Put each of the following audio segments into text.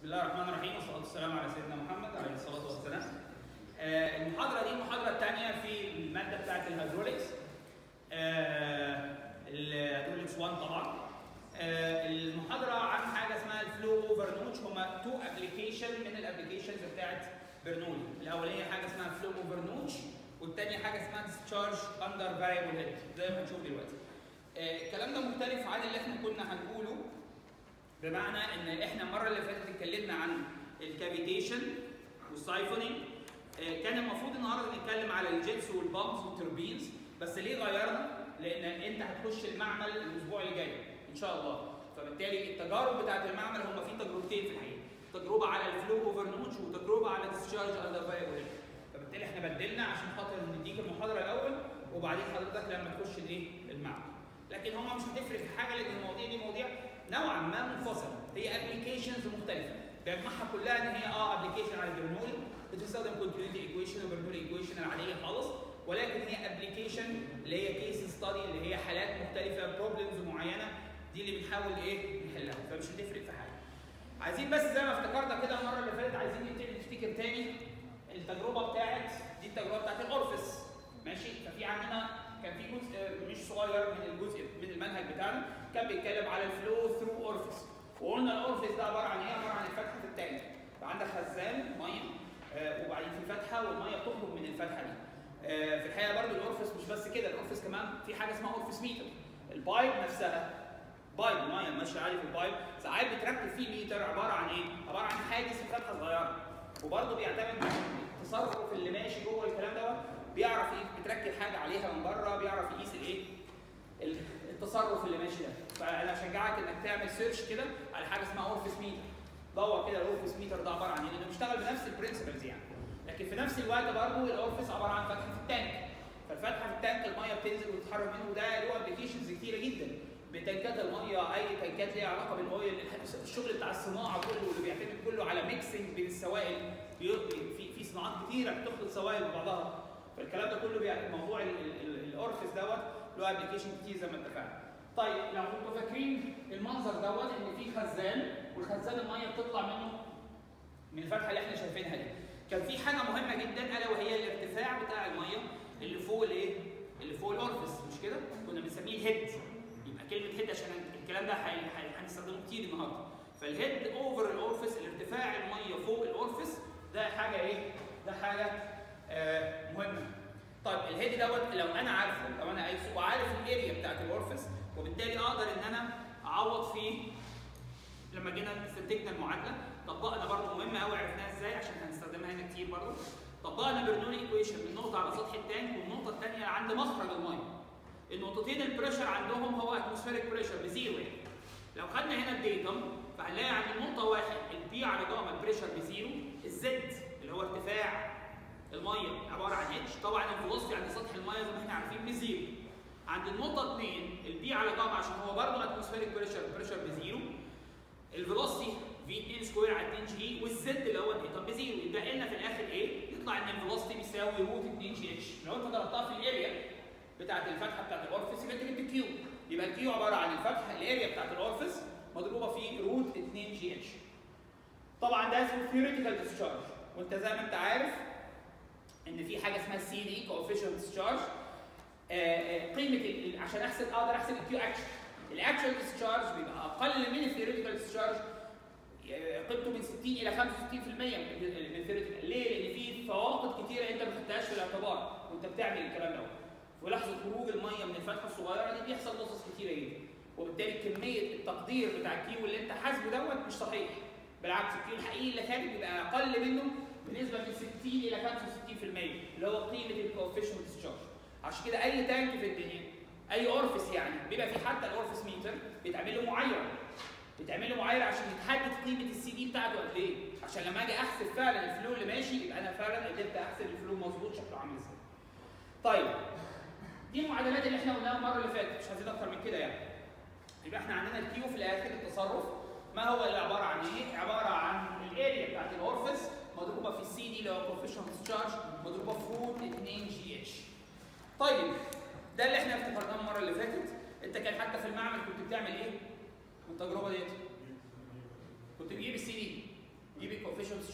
الله الرحمن الرحيم والصلاه والسلام على سيدنا محمد عليه الصلاه والسلام. آه، المحاضره دي المحاضره الثانيه في الماده بتاعت الهيدروليكس. آه، الهيدروليكس 1 طبعا. آه، المحاضره عن حاجه اسمها الفلو اوفر نوتش هما تو ابلكيشن من الابلكيشنز بتاعت برنولي. الاولانيه حاجه اسمها فلو اوفر نوتش والثانيه حاجه اسمها ديسشارج اندر فاريبل هيد زي ما هنشوف دلوقتي. آه، الكلام ده مختلف عن اللي احنا كنا هنقوله بمعنى ان احنا المره اللي فاتت اتكلمنا عن الكافيتيشن والسايفونينج آه، كان المفروض النهارده نتكلم على الجيتس والبامبس والتوربينز بس ليه غيرنا؟ لان انت هتخش المعمل الاسبوع اللي جاي ان شاء الله فبالتالي التجارب بتاعت المعمل هم في تجربتين في الحقيقه تجربه على الفلو اوفر نوتش وتجربه على ديسشارج اندر فايبل فبالتالي احنا بدلنا عشان خاطر نديك المحاضره الاول وبعدين حضرتك لما تخش الايه المعمل لكن هم مش هتفرق في حاجه لان المواضيع دي مواضيع نوعا ما منفصله هي ابلكيشنز مختلفه بيجمعها كلها ان هي اه ابلكيشن على البرنولي بتستخدم كونتينيوتي ايكويشن وبرنولي ايكويشن العاديه خالص ولكن هي ابلكيشن اللي هي كيس ستادي اللي هي حالات مختلفه بروبلمز معينه دي اللي بنحاول ايه نحلها فمش هتفرق في حاجه عايزين بس زي ما افتكرنا كده المره اللي فاتت عايزين نبتدي نفتكر تاني التجربه بتاعت دي التجربه بتاعت الاورفس ماشي ففي عندنا كان في جزء مش صغير من الجزء من المنهج بتاعنا كان بيتكلم على الفلو ثرو اورفيس وقلنا الاورفيس ده عباره عن ايه؟ عباره عن الفتحه في التانك فعندك خزان ميه آه وبعدين في فتحه والميه بتخرج من الفتحه دي آه في الحقيقه برضو الاورفيس مش بس كده الاورفيس كمان في حاجه اسمها اورفيس ميتر البايب نفسها بايب الميه ماشيه عادي في البايب ساعات بتركب فيه ميتر عباره عن ايه؟ عباره عن حاجز في فتحه صغيره وبرضه بيعتمد التصرف اللي ماشي جوه الكلام دوت بيعرف ايه بتركب حاجه عليها من بره بيعرف يقيس الايه التصرف اللي ماشي ده فانا اشجعك انك تعمل سيرش كده على حاجه اسمها اورفيس ميتر دور كده الاورفيس ميتر ده عباره عن ايه لانه بيشتغل بنفس البرنسبلز يعني لكن في نفس الوقت برضه الاورفيس عباره عن فتحه في التانك فالفتحه في التانك الميه بتنزل وتتحرك منه وده له ابلكيشنز كتيره جدا بتنكات الميه اي تنكات ليها علاقه بالاويل الشغل بتاع الصناعه كله اللي بيعتمد كله على ميكسنج بين السوائل في في صناعات كتيره بتخلط سوائل ببعضها فالكلام ده كله بيعني موضوع الاورفيس دوت له ابلكيشن كتير زي ما اتفقنا. طيب لو كنتوا فاكرين المنظر دوت ان في خزان والخزان الميه بتطلع منه من الفتحه اللي احنا شايفينها دي. كان في حاجه مهمه جدا الا وهي الارتفاع بتاع الميه اللي فوق الايه؟ اللي فوق الاورفيس مش كده؟ كنا بنسميه الهيد. يبقى كلمه هيد عشان الكلام ده هنستخدمه كتير النهارده. فالهيد اوفر الاورفيس الارتفاع الميه فوق الاورفيس ده حاجه ايه؟ ده حاجه آه مهمه. طيب الهيد دوت لو انا عارفه لو انا قايسه وعارف الاريا بتاعت الاورفيس وبالتالي اقدر ان انا اعوض فيه لما جينا استنتجنا المعادله طبقنا برضه مهمه قوي عرفناها ازاي عشان هنستخدمها هنا كتير برضه طبقنا برنولي ايكويشن من نقطه على سطح التانك والنقطه الثانيه عند مخرج الميه النقطتين البريشر عندهم هو اتموسفيريك بريشر بزيرو يعني لو خدنا هنا الديتم فهنلاقي عند النقطه واحد البي على جاما البريشر بزيرو الزد اللي هو ارتفاع الميه عباره عن اتش طبعا الفلوسفي عند سطح الميه زي ما احنا عارفين بزيرو عند النقطه 2 البي على جاما عشان هو برضه اتموسفيريك بريشر بريشر بزيرو الفيلوسيتي في 2 سكوير على 2 جي والزد اللي هو الديتم بزيرو يبقى لنا في الاخر ايه؟ يطلع ان الفيلوسيتي بيساوي روت 2 جي اتش لو انت ضربتها في الاريا بتاعت الفتحه بتاعت الاورفيس يبقى انت جبت كيو يبقى الكيو عباره عن الفتحه الاريا بتاعت الاورفيس مضروبه في روت 2 جي اتش طبعا ده اسمه ثيوريتيكال ديسشارج وانت زي ما انت عارف ان في حاجه اسمها سي دي كوفيشنت ديسشارج قيمه عشان احسب اقدر احسب الكيو اكشن الاكشن ديسشارج بيبقى اقل من الثيوريتيكال ديسشارج قيمته من 60 الى 65% من الثيوريتيكال ليه؟ لان في فواقد كتيره انت ما خدتهاش في الاعتبار وانت بتعمل الكلام دوت في لحظه خروج الميه من الفتحه الصغيره دي بيحصل لصص كتيره جدا وبالتالي كميه التقدير بتاع الكيو اللي انت حاسبه دوت مش صحيح بالعكس الكيو الحقيقي اللي خارج بيبقى اقل منه بنسبه من 60 الى 65% اللي هو قيمه الكوفيشنت ديسشارج عشان كده اي تانك في الدنيا اي اورفيس يعني بيبقى في حتى الاورفيس ميتر بيتعمل له معايره بيتعمل له معايره عشان يتحدد قيمه السي دي بتاعته قد ايه عشان لما اجي احسب فعلا الفلو اللي ماشي يبقى انا فعلا قدرت احسب الفلو مظبوط شكله عامل ازاي طيب دي المعادلات اللي احنا قلناها المره اللي فاتت مش عايزين اكتر من كده يعني يبقى احنا عندنا الكيو في الاخر التصرف ما هو اللي عباره عن ايه؟ عباره عن الاريا بتاعت الاورفيس مضروبه في السي دي اللي هو كوفيشنت ديسشارج مضروبه في روت 2 جي اتش. طيب ده اللي احنا افتكرناه المره اللي فاتت انت كان حتى في المعمل كنت بتعمل ايه؟ من التجربه ديت؟ كنت بتجيب السي دي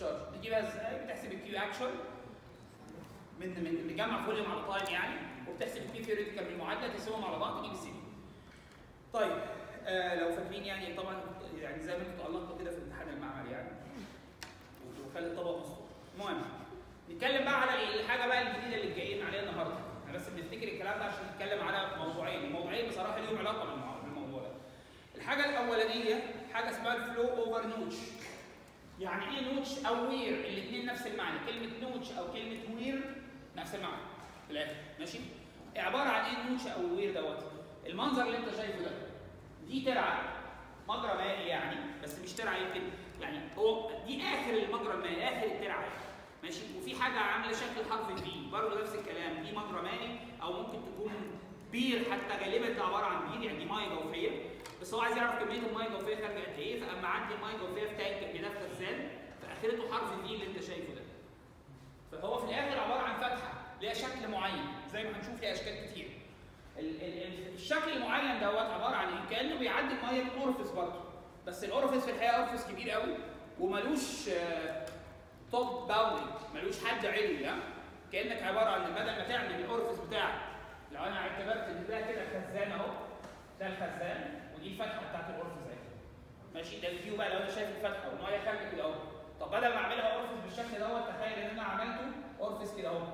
ديسشارج بتجيبها ازاي؟ بتحسب الكيو اكشن من من بتجمع فوليوم على تايم يعني وبتحسب الكيو ثيوريتيكال من المعادله تقسمهم على بعض تجيب السي دي. طيب آه لو فاكرين يعني طبعا يعني زي ما انتوا تألقتوا كده في امتحان المعمل يعني وخلي الطبق مسطور. المهم نتكلم بقى على الحاجه بقى الجديده اللي جايين عليها النهارده احنا بس بنفتكر الكلام ده عشان نتكلم على موضوعين الموضوعين بصراحه ليهم علاقه بالمع- بالموضوع ده الحاجه الاولانيه حاجه اسمها الفلو اوفر نوتش يعني ايه نوتش او وير الاثنين نفس المعنى كلمه نوتش او كلمه وير نفس المعنى في الاخر ماشي عباره عن ايه النوتش او الوير دوت المنظر اللي انت شايفه ده دي ترعه مجرى مائي يعني بس مش ترعه يمكن يعني هو دي اخر المجرى المائي اخر الترعه ماشي وفي حاجه عامله شكل حرف بي برضه نفس الكلام دي مجرى مائي او ممكن تكون بير حتى غالبا ده عباره عن بير يعني دي ميه جوفيه بس هو عايز يعرف كميه الميه الجوفيه خارجه قد ايه فاما عدي الميه الجوفيه في تانك كده في خزان فاخرته حرف في اللي انت شايفه ده فهو في الاخر عباره عن فتحه ليها شكل معين زي ما هنشوف ليها اشكال كتير ال- ال- ال- الشكل المعين دوت عباره عن ايه؟ كانه بيعدي الميه من اورفيس برضه بس الاورفيس في الحقيقه اورفيس كبير قوي وملوش توب باوندري ملوش حد علوي ها كانك عباره عن بدل ما تعمل الاورفيس بتاعك لو انا اعتبرت ان ده كده خزان اهو ده الخزان ودي الفتحه بتاعت الاورفيس اهي ماشي ده الفيو بقى لو انا شايف الفتحه والميه خارجه كده اهو طب بدل ما اعملها اورفيس بالشكل دوت تخيل ان انا عملته اورفيس كده اهو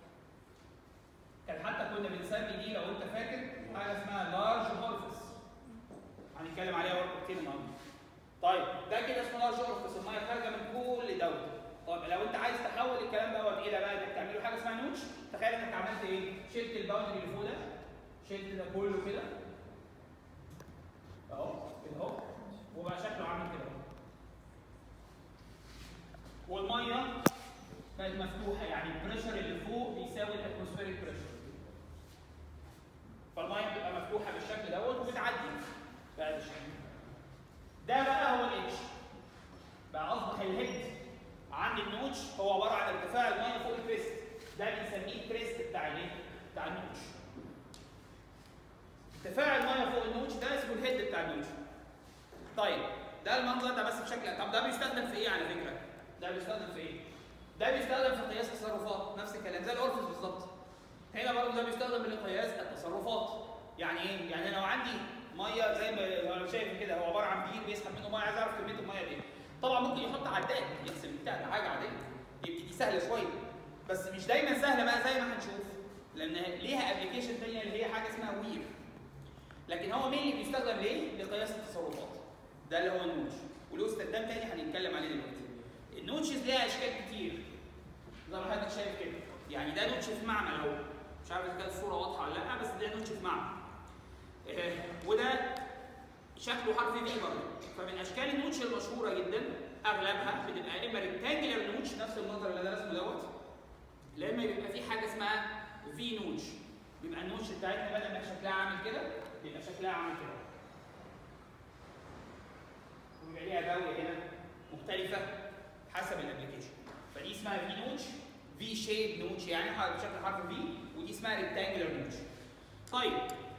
كان حتى كنا بنسمي دي لو انت فاكر حاجه اسمها لارج اورفيس هنتكلم عليها برضه كتير النهارده طيب ده كده اسمه لارج اورفيس الميه خارجه من كل دوت طب لو انت عايز تحول الكلام دوت الى بقى انك تعمله حاجه اسمها نوتش تخيل انك عملت ايه؟ شلت الباوندري اللي فوق ده شلت ده كله كده اهو كده اهو وبقى شكله عامل كده اهو والميه بقت مفتوحه يعني البريشر اللي فوق بيساوي الاتموسفيريك بريشر فالميه بتبقى مفتوحه بالشكل دوت وبتعدي بهذا الشكل ده بقى هو الاتش بقى اصبح الهيد عند النوتش هو عباره عن ارتفاع الميه فوق الكريست ده بنسميه الكريست بتاع الايه؟ بتاع النوتش ارتفاع الميه فوق النوتش ده اسمه الهيد بتاع النوتش طيب ده المنظر ده بس بشكل طب ده بيستخدم في ايه على فكره؟ ده بيستخدم في ايه؟ ده بيستخدم في قياس التصرفات نفس الكلام زي الاورفيس بالظبط هنا برضه ده بيستخدم لقياس التصرفات يعني ايه؟ يعني لو عندي ميه زي ما لو شايف كده هو عباره عن بير بيسحب منه ميه عايز اعرف كميه الميه دي طبعا ممكن يحط عداد يحسب بتاع ده حاجه عاديه يبقى دي سهله شويه بس مش دايما سهله بقى زي ما هنشوف لان ليها ابلكيشن ثانيه اللي هي حاجه اسمها وير لكن هو مين اللي بيستخدم ليه؟ لقياس التصرفات ده اللي هو النوتش وله استخدام تاني هنتكلم عليه دلوقتي النوتشز ليها اشكال كتير زي ما حضرتك شايف كده يعني ده نوتش في معمل اهو مش عارف اذا كانت الصوره واضحه ولا لا بس ده نوتش في معمل آه، وده شكله حرف في برضه فمن اشكال النوتش المشهوره جدا اغلبها بتبقى اما ريكتانجلر نوتش نفس المنظر اللي انا رسمه دوت لا اما بيبقى في حاجه اسمها في نوتش بيبقى النوتش بتاعتنا بدل ما شكلها عامل كده بيبقى شكلها عامل كده ويبقى ليها زاويه هنا مختلفه حسب الابلكيشن فدي اسمها في نوتش في شيب نوتش يعني حرف- بشكل حرف في ودي اسمها ريكتانجلر نوتش طيب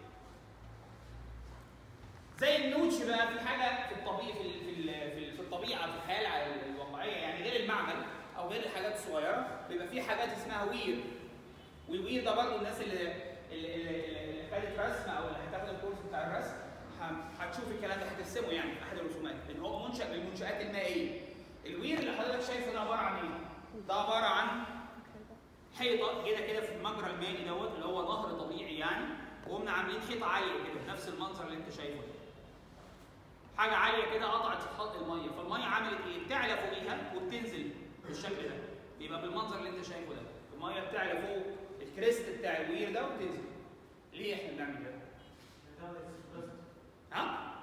زي النوتش بقى في حاجه في الطبيعه في ال- في ال- في ال- في الطبيعه في الحياه الع- الواقعيه يعني غير المعمل او غير الحاجات الصغيره بيبقى في حاجات اسمها وير والوير ده برضه الناس اللي اللي, اللي, اللي خدت رسم او اللي هتاخد الكورس بتاع الرسم ه- هتشوف الكلام ده هترسمه يعني في احد الرسومات لان هو منشا من المنشات المائيه الوير اللي حضرتك شايفه ده عباره عن ايه؟ ده عباره عن حيطه كده كده في المجرى المائي دوت اللي هو نهر طبيعي يعني وقمنا عاملين حيطه عاليه كده نفس المنظر اللي انت شايفه ده. حاجه عاليه كده قطعت خط الميه فالميه عملت ايه؟ بتعلى فوقيها وبتنزل بالشكل ده بيبقى بالمنظر اللي انت شايفه ده الميه بتعلى فوق الكريست بتاع الوير ده وبتنزل ليه احنا بنعمل كده؟ ها؟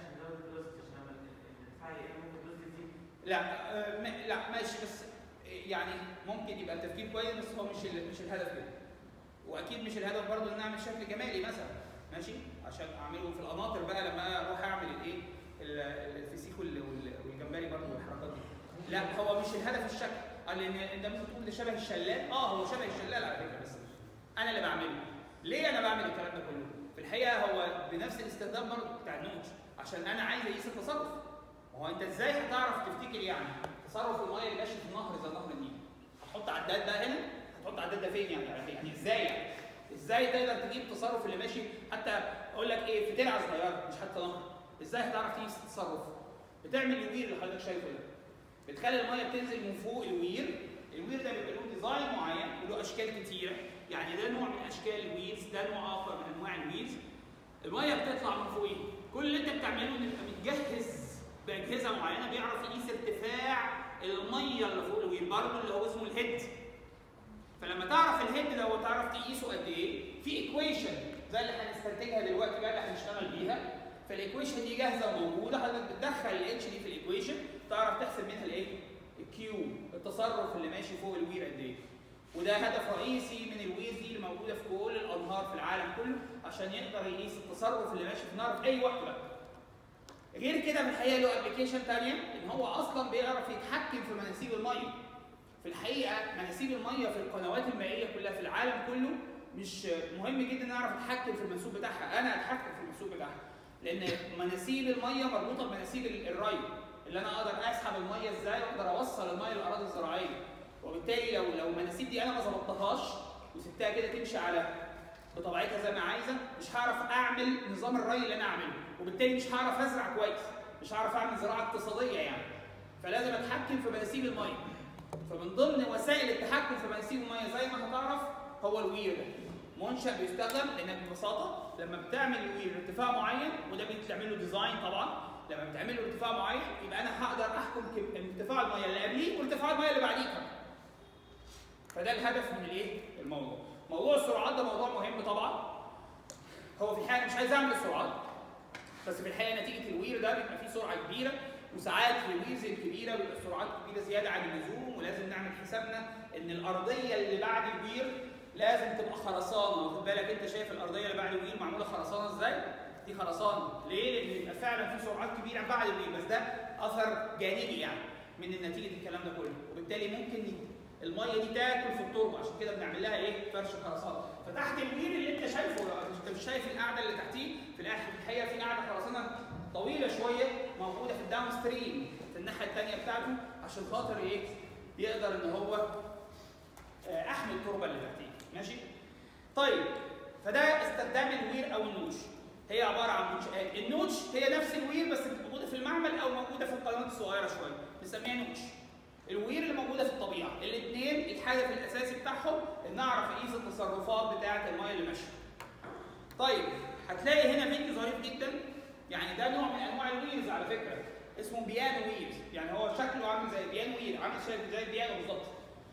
لا آه، ما- لا ماشي بس يعني ممكن يبقى التفكير كويس بس هو مش ال- مش الهدف كده واكيد مش الهدف برضه ان نعمل شكل جمالي مثلا ماشي عشان اعمله في القناطر بقى لما اروح اعمل الايه ال- الفسيخ وال- وال- والجمبري برضه والحركات دي لا هو مش الهدف الشكل قال لان انت ممكن تقول ده شبه الشلال اه هو شبه الشلال على فكره بس انا اللي بعمله ليه انا بعمل الكلام ده كله في الحقيقه هو بنفس الاستخدام برضه بتاع النوتش عشان انا عايز اقيس التصرف ما هو انت ازاي هتعرف تفتكر يعني تصرف الميه اللي ماشي في النهر زي نهر النيل هتحط عداد ده هنا هتحط عداد ده فين يعني يعني, يعني ازاي يعني ازاي تقدر تجيب التصرف اللي ماشي حتى اقول لك ايه في ترعه صغيره مش حتى نهر ازاي هتعرف تقيس التصرف بتعمل الوير اللي حضرتك شايفه ده بتخلي الميه بتنزل من فوق الوير الوير ده بيبقى له ديزاين معين وله اشكال كتيره يعني ده نوع من اشكال الويرز ده نوع اخر من انواع الويرز الميه بتطلع من فوقيه كل اللي انت بتعمله ان انت متجهز باجهزه معينه بيعرف يقيس ارتفاع الميه اللي فوق الوير برضه اللي هو اسمه الهيد فلما تعرف الهيد ده وتعرف تقيسه قد ايه في ايكويشن زي اللي هنستنتجها دلوقتي بقى اللي هنشتغل بيها فالايكويشن دي جاهزه وموجوده حضرتك بتدخل الاتش دي في الايكويشن تعرف تحسب منها الايه؟ الكيو التصرف اللي ماشي فوق الوير قد ايه وده هدف رئيسي من الويز دي اللي موجوده في كل الانهار في العالم كله عشان يقدر يقيس التصرف اللي ماشي في النهر في اي وقت بقى غير كده في الحقيقه له ابلكيشن ثانيه ان هو اصلا بيعرف يتحكم في مناسيب الميه في الحقيقه مناسيب الميه في القنوات المائيه كلها في العالم كله مش مهم جدا نعرف نتحكم في المنسوب بتاعها انا اتحكم في المنسوب بتاعها لان مناسيب الميه مربوطه بمناسيب الري اللي انا اقدر اسحب الميه ازاي واقدر اوصل الميه للاراضي الزراعيه وبالتالي لو لو المناسيب دي انا ما ظبطتهاش وسبتها كده تمشي على بطبيعتها زي ما عايزه مش هعرف اعمل نظام الري اللي انا اعمله وبالتالي مش هعرف ازرع كويس مش هعرف اعمل زراعه اقتصاديه يعني فلازم اتحكم في مناسيب الميه فمن ضمن وسائل التحكم في مناسيب الميه زي ما هتعرف هو الوير ده منشا بيستخدم لانك ببساطه لما بتعمل الوير ارتفاع معين وده بتعمل له ديزاين طبعا لما بتعمل له ارتفاع معين يبقى انا هقدر احكم ارتفاع الميه اللي قبليه وارتفاع الميه اللي بعديه كمان فده الهدف من الايه؟ الموضوع. موضوع السرعات ده موضوع مهم طبعا. هو في الحقيقه مش عايز اعمل السرعات بس في الحقيقه نتيجه الوير ده بيبقى فيه سرعه كبيره وساعات في الويرز الكبيره بيبقى السرعات كبيره زياده عن اللزوم ولازم نعمل حسابنا ان الارضيه اللي بعد الوير لازم تبقى خرسانه واخد بالك انت شايف الارضيه اللي بعد الوير معموله خرسانه ازاي؟ دي خرسانه ليه؟ لان بيبقى فعلا في سرعات كبيره بعد الوير بس ده اثر جانبي يعني من نتيجه الكلام ده كله وبالتالي ممكن الميه دي تاكل في التربه عشان كده بنعمل لها ايه فرش خرسانه فتحت الوير اللي انت شايفه انت مش شايف القاعده اللي تحتيه في الحقيقه في قاعده خرسانه طويله شويه موجوده في الداون ستريم في الناحيه الثانيه بتاعته عشان خاطر ايه يقدر ان هو احمي التربه اللي تحتيه ماشي طيب فده استخدام الوير او النوش هي عباره عن منشآت النوتش هي نفس الوير بس موجوده في المعمل او موجوده في القنوات الصغيره شويه بنسميها نوتش الوير اللي موجوده في الطبيعه الاثنين الهدف الاساسي بتاعهم ان اعرف اقيس التصرفات بتاعه الميه اللي ماشيه طيب هتلاقي هنا فيديو ظريف جدا يعني ده نوع من انواع الويرز على فكره اسمه بيانو ويرز يعني هو شكله عامل زي بيانو وير عامل زي البيانو بالظبط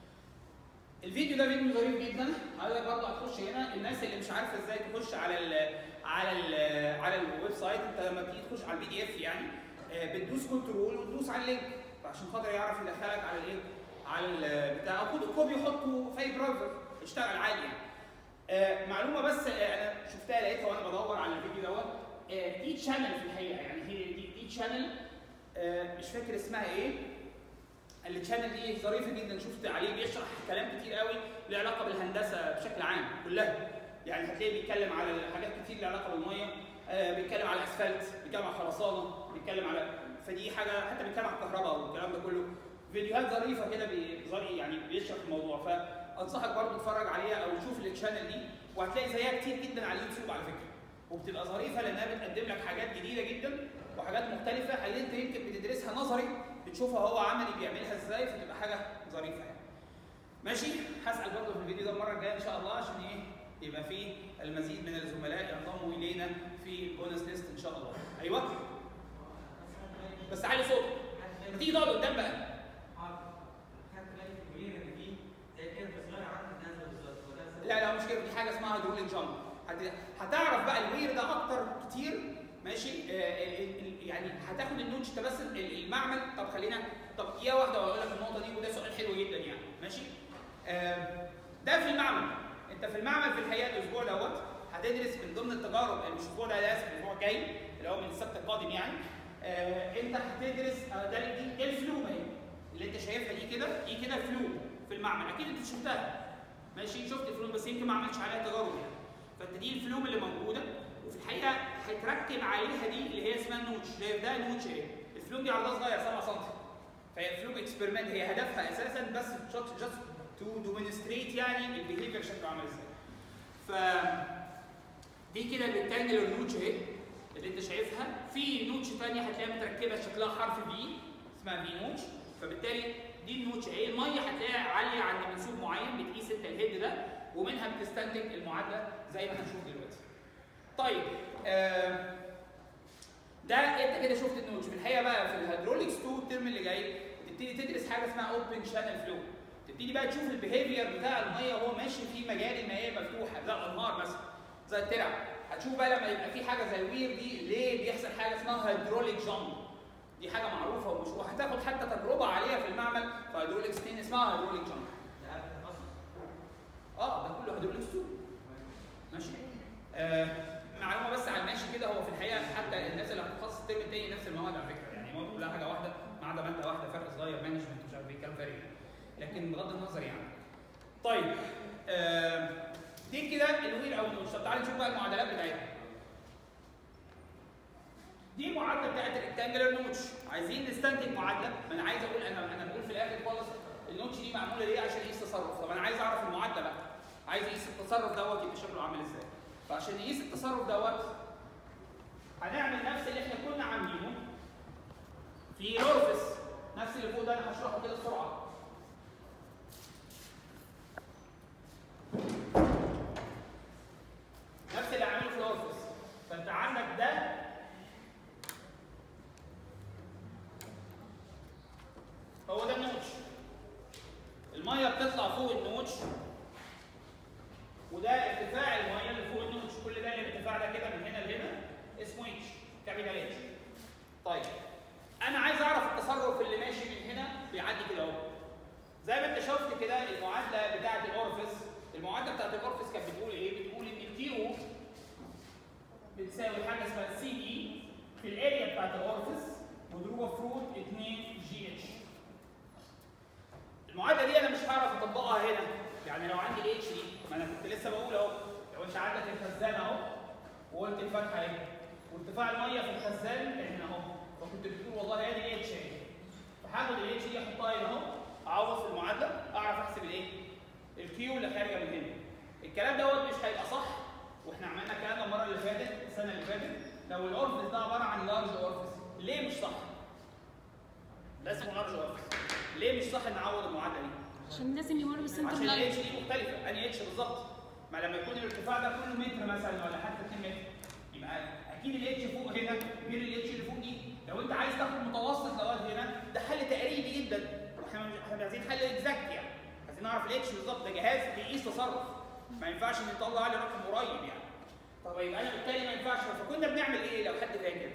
الفيديو ده فيديو ظريف جدا حضرتك برضه هتخش هنا الناس اللي مش عارفه ازاي تخش على ال على ال على الويب سايت انت لما تيجي تخش على البي دي اف يعني بتدوس كنترول وتدوس على اللينك عشان خاطر يعرف يدخلك على الايه على البتاع او خد الكوبي وحطه في اي براوزر اشتغل عادي يعني آه معلومه بس آه انا شفتها لقيتها وانا بدور على الفيديو دوت آه دي تشانل في الحقيقه يعني هي دي دي تشانل مش فاكر اسمها ايه التشانل دي ظريفه جدا شفت عليه بيشرح كلام كتير قوي له علاقه بالهندسه بشكل عام كلها يعني هتلاقيه بيتكلم على حاجات كتير لها علاقه بالميه بيتكلم على الاسفلت بيتكلم على الخرسانه بيتكلم على فدي حاجه حتى بيتكلم على الكهرباء والكلام ده كله فيديوهات ظريفه كده بيظري يعني بيشرح الموضوع فانصحك برضه تتفرج عليها او تشوف التشانل دي وهتلاقي زيها كتير جدا على اليوتيوب على فكره وبتبقى ظريفه لانها بتقدم لك حاجات جديده جدا وحاجات مختلفه حاجات انت يمكن بتدرسها نظري بتشوفها هو عملي بيعملها ازاي فتبقى حاجه ظريفه يعني. ماشي هسال برضه في الفيديو ده المره الجايه ان شاء الله عشان ايه يبقى في المزيد من الزملاء ينضموا الينا في البونس ليست ان شاء الله ايوه بس علي صوتك ما تيجي تقعد قدام بقى لا لا مش كده دي حاجه اسمها هيدروليك جامب هتعرف بقى الوير ده اكتر كتير ماشي آه يعني هتاخد النوتش ده بس المعمل طب خلينا طب يا واحده واقول لك النقطه دي وده سؤال حلو جدا يعني ماشي آه ده في المعمل انت في المعمل في الحقيقه الاسبوع دوت هتدرس من ضمن التجارب مش الاسبوع ده لازم الاسبوع الجاي اللي هو من السبت القادم يعني آه انت هتدرس آه ده دي الفلوم اهي اللي انت شايفها دي كده دي كده فلوم في المعمل اكيد انت شفتها ماشي شفت الفلوم بس يمكن ما عملتش عليها تجارب يعني فانت دي الفلوم اللي موجوده وفي الحقيقه هيتركب عليها دي اللي هي اسمها النوتش شايف ده نوتش اهي الفلوم دي عرضها صغير 7 سم فهي الفلوم اكسبيرمنت هي هدفها اساسا بس جاست تو دومينستريت يعني البيهيفير شكله عامل ازاي ف دي كده الريكتانجلر نوتش اهي اللي انت شايفها في نوتش ثانيه هتلاقيها متركبه شكلها حرف في اسمها في نوتش فبالتالي دي النوتش اهي الميه هتلاقيها عاليه عند منسوب معين بتقيس انت الهيد ده ومنها بتستنتج المعادله زي ما هنشوف دلوقتي. طيب آه ده انت كده شفت النوتش في الحقيقه بقى في الهيدروليكس 2 الترم اللي جاي تبتدي تدرس حاجه اسمها اوبن شانل فلو تبتدي بقى تشوف البيهيفير بتاع الميه وهو ماشي في مجاري مائيه مفتوحه زي الانهار مثلا زي الترع هتشوف بقى لما يبقى في حاجه زي الوير دي ليه بيحصل حاجه اسمها هيدروليك جامب دي حاجه معروفه ومش وهتاخد حتى تجربه عليها في المعمل في هيدروليكس 2 اسمها هيدروليك جامب اه ده كله هيدروليكس 2 ماشي آه معلومه بس على الماشي كده هو في الحقيقه حتى الناس اللي هتتخصص الترم التاني نفس المواد على فكره يعني المواد كلها حاجه واحده ما عدا ماده واحده فرق صغير مانجمنت مش عارف ايه كام فرق يعني. لكن بغض النظر يعني طيب آه دي كده الوير او النوتش طب تعالى نشوف بقى المعادلات بتاعتها دي معادله بتاعت الريكتانجلر نوتش عايزين نستنتج معادله ما انا عايز اقول انا انا بقول في الاخر خالص النوتش دي معموله ليه عشان يقيس تصرف طب انا عايز اعرف المعادله بقى عايز اقيس التصرف دوت يبقى شكله عامل ازاي فعشان نقيس التصرف دوت هنعمل نفس اللي احنا كنا عاملينه في الاورفس نفس اللي فوق ده انا هشرحه كده بسرعه نفس اللي عامله في الاورفس فانت عندك ده هو ده النوتش الميه بتطلع فوق النوتش وده ارتفاع الميه اللي فوق النوتش كل ده الارتفاع ده كده من هنا لهنا اسمه اتش كابيتال اتش طيب انا عايز اعرف التصرف اللي ماشي من هنا بيعدي كده اهو زي ما انت شفت كده المعادله بتاعه الاورفس المعادله بتاعه الاورفس كانت بتقول ايه بتقول ان الكيو بتساوي حاجه اسمها سي دي في الاريا بتاعت الاورفس مضروبه في روت 2 جي اتش المعادله دي انا مش هعرف اطبقها هنا يعني لو عندي الاتش دي ما انا كنت لسه بقول اهو لو انت عندك الخزان اهو وقلت الفتحه اهي وارتفاع الميه في الخزان هنا اهو فكنت بتقول والله ادي الاتش اهي فهاخد الاتش دي احطها هنا اهو اعوض في المعادله اعرف احسب الايه؟ الكيو اللي خارجه من هنا الكلام دوت مش هيبقى صح واحنا عملنا الكلام ده المره اللي فاتت السنه اللي فاتت لو الاورفس ده عباره عن لارج اورفس ليه مش صح؟ ده اسمه لارج اورفس ليه مش صح نعوض المعادله دي؟ عشان لازم يمر بالسنتر عشان لاين الاتش دي مختلفه انهي اتش بالظبط ما لما يكون الارتفاع ده كله متر مثلا ولا حتى 2 متر يبقى اكيد الاتش فوق هنا غير الاتش اللي فوق دي لو انت عايز تاخد متوسط لغايه هنا ده حل تقريبي جدا احنا مش- احنا عايزين حل اكزاكت يعني عايزين نعرف الاتش بالظبط ده جهاز بيقيس تصرف ما ينفعش نطلع عليه رقم قريب يعني طب يبقى انا بالتالي ما ينفعش فكنا بنعمل ايه لو حد فاكر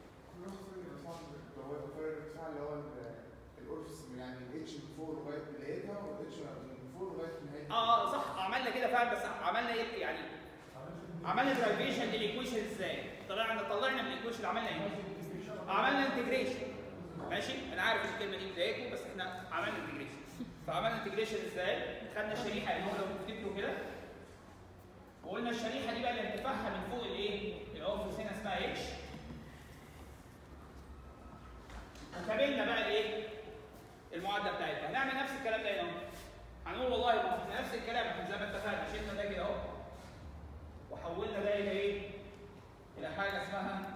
هو الفرق الارتفاع اللي هو ال- الاورفس يعني الاتش من فوق لغايه بدايتها والاتش من فوق لغايه نهايتها اه اه صح عملنا كده فعلا بس عملنا ايه يعني عملنا درايفيشن للايكويشن ازاي؟ طلعنا طلعنا من الايكويشن عملنا ايه؟ عملنا انتجريشن ماشي؟ انا عارف الكلمه دي مضايقكم بس احنا عملنا انتجريشن فعملنا انتجريشن ازاي؟ خدنا الشريحه اللي هو لو تفتكروا كده وقلنا الشريحه دي بقى اللي ارتفاعها من فوق الايه؟ الاوفيس هنا اسمها اتش وكملنا بقى الايه؟ المعادله بتاعتها هنعمل نفس الكلام ده هنا اهو. هنقول والله ما احنا نفس الكلام احنا زي ما اتفقنا شلنا ده كده اهو وحولنا ده الى ايه؟ الى حاجه اسمها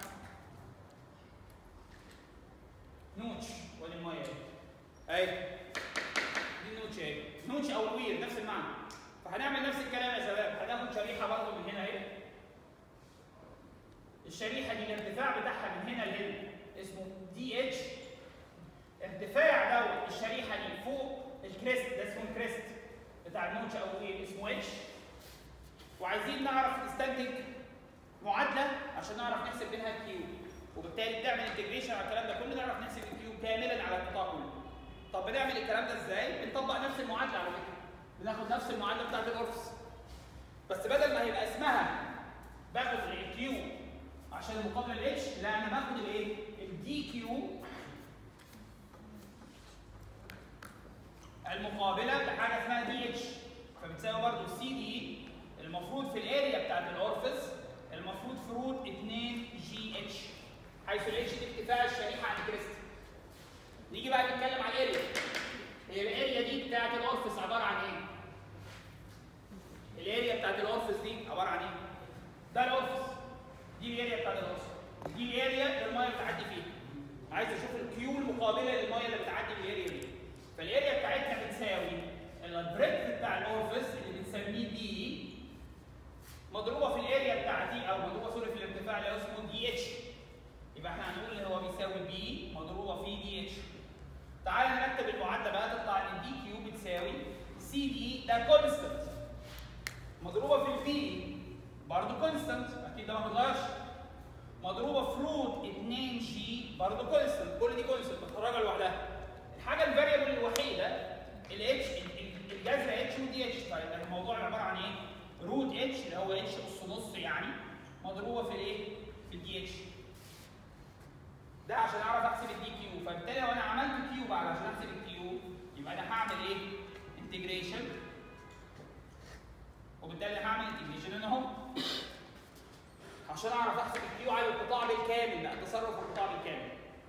نوتش ودي الميه اهي اهي دي النوتش اهي نوتش او الوير نفس المعنى فهنعمل نفس الكلام يا شباب هناخد شريحه برضه من هنا اهي الشريحه دي الارتفاع بتاعها من هنا لهنا اسمه دي اتش ارتفاع دوت الشريحه دي فوق الكريست ده اسمه الكريست بتاع النوتش او ايه اسمه اتش وعايزين نعرف نستنتج معادله عشان نعرف نحسب منها الكيو وبالتالي بنعمل انتجريشن على الكلام ده كله نعرف نحسب الكيو كاملا على القطاع كله طب بنعمل الكلام ده ازاي بنطبق نفس المعادله على فكره بناخد نفس المعادله بتاعت الاورفس بس بدل ما هيبقى اسمها باخد الكيو عشان المقابله الاتش لا انا باخد الايه الدي كيو المقابله لحاجه اسمها دي اتش فبتساوي برضه السي دي المفروض في الاريا بتاعت الاورفس المفروض في روت 2 جي اتش حيث الاتش دي ارتفاع الشريحه عن كريست نيجي بقى نتكلم على الاريا بتاعت الاورفس عباره عن ايه؟ الاريا بتاعت الاورفس دي عباره عن ايه؟ ده الاورفس دي الاريا بتاعت الاورفس دي الاريا اللي الميه بتعدي فيها عايز اشوف الكيو المقابله للميه اللي بتعدي في الاريا دي فالاريا بتاعتنا بتساوي البريدث بتاع الاورفس اللي بنسميه دي مضروبه في الاريا بتاعتي او مضروبه سوري في الارتفاع اللي هو اسمه دي اتش يبقى احنا هنقول ان هو بيساوي بي مضروبه في دي اتش تعالى نرتب المعادله بقى تطلع ان دي كيو بتساوي سي دي ده كونستنت مضروبه في البي برضه كونستنت اكيد ده ما بيتغيرش مضروبه في روت 2 جي برضه كونستنت كل دي كونستنت بتخرجها لوحدها الحاجه الفاريبل الوحيده الاتش الجذر اتش ودي اتش طيب الموضوع عباره عن ايه؟ روت اتش اللي هو اتش اس نص يعني مضروبه في الايه؟ في الدي اتش ده عشان اعرف احسب الدي كيو فبالتالي لو انا عملت كيو بعد عشان احسب الكيو يبقى انا هعمل ايه؟ انتجريشن وبالتالي هعمل انتجريشن هنا اهو عشان اعرف احسب الكيو على القطاع بالكامل لا التصرف في القطاع بالكامل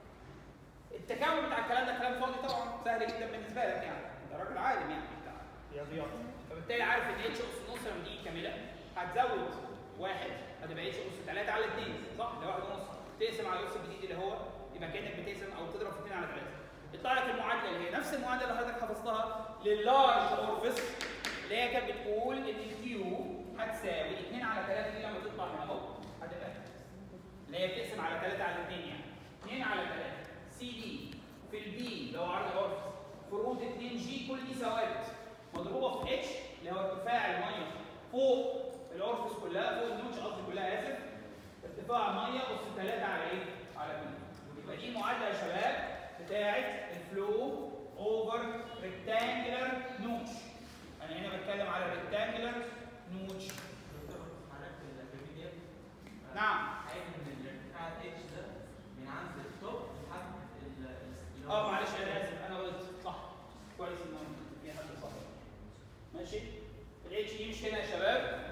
التكامل بتاع الكلام ده كلام فاضي طبعا سهل جدا بالنسبه لك يعني انت راجل عالم يعني بتاع رياضيات فبالتالي عارف ان اتش اس نص لما تيجي كامله هتزود واحد هتبقى اتش اس 3 على 2 صح ده واحد ونص تقسم على الاس الجديد اللي هو يبقى كانك بتقسم او تضرب في 2 على 3 يطلع لك المعادله اللي هي نفس المعادله اللي حضرتك حفظتها لللارج اورفس اللي هي كانت بتقول ان الكيو هتساوي 2 على 3 دي لما تطلع من اهو هتبقى اللي هي بتقسم على 3 على 2 يعني 2 على 3 سي دي في البي اللي هو عرض الاورفس في روت 2 جي كل دي ثوابت مضروبه في اتش اللي هو ارتفاع الميه فوق الاورفس كلها فوق النوتش قصدي كلها اسف ارتفاع الميه اس 3 على ايه؟ على 2 يبقى دي المعادله يا شباب بتاعت الفلو اوفر ريكتانجلر نوتش انا هنا بتكلم على ريكتانجلر نوتش حضرتك في الفيديو نعم عايز ان الارتفاع اتش ده من عند التوب لحد ال- اللي هو- اه معلش انا اسف انا غلطت صح كويس ان في حد صح ماشي الاتش دي مش هنا يا شباب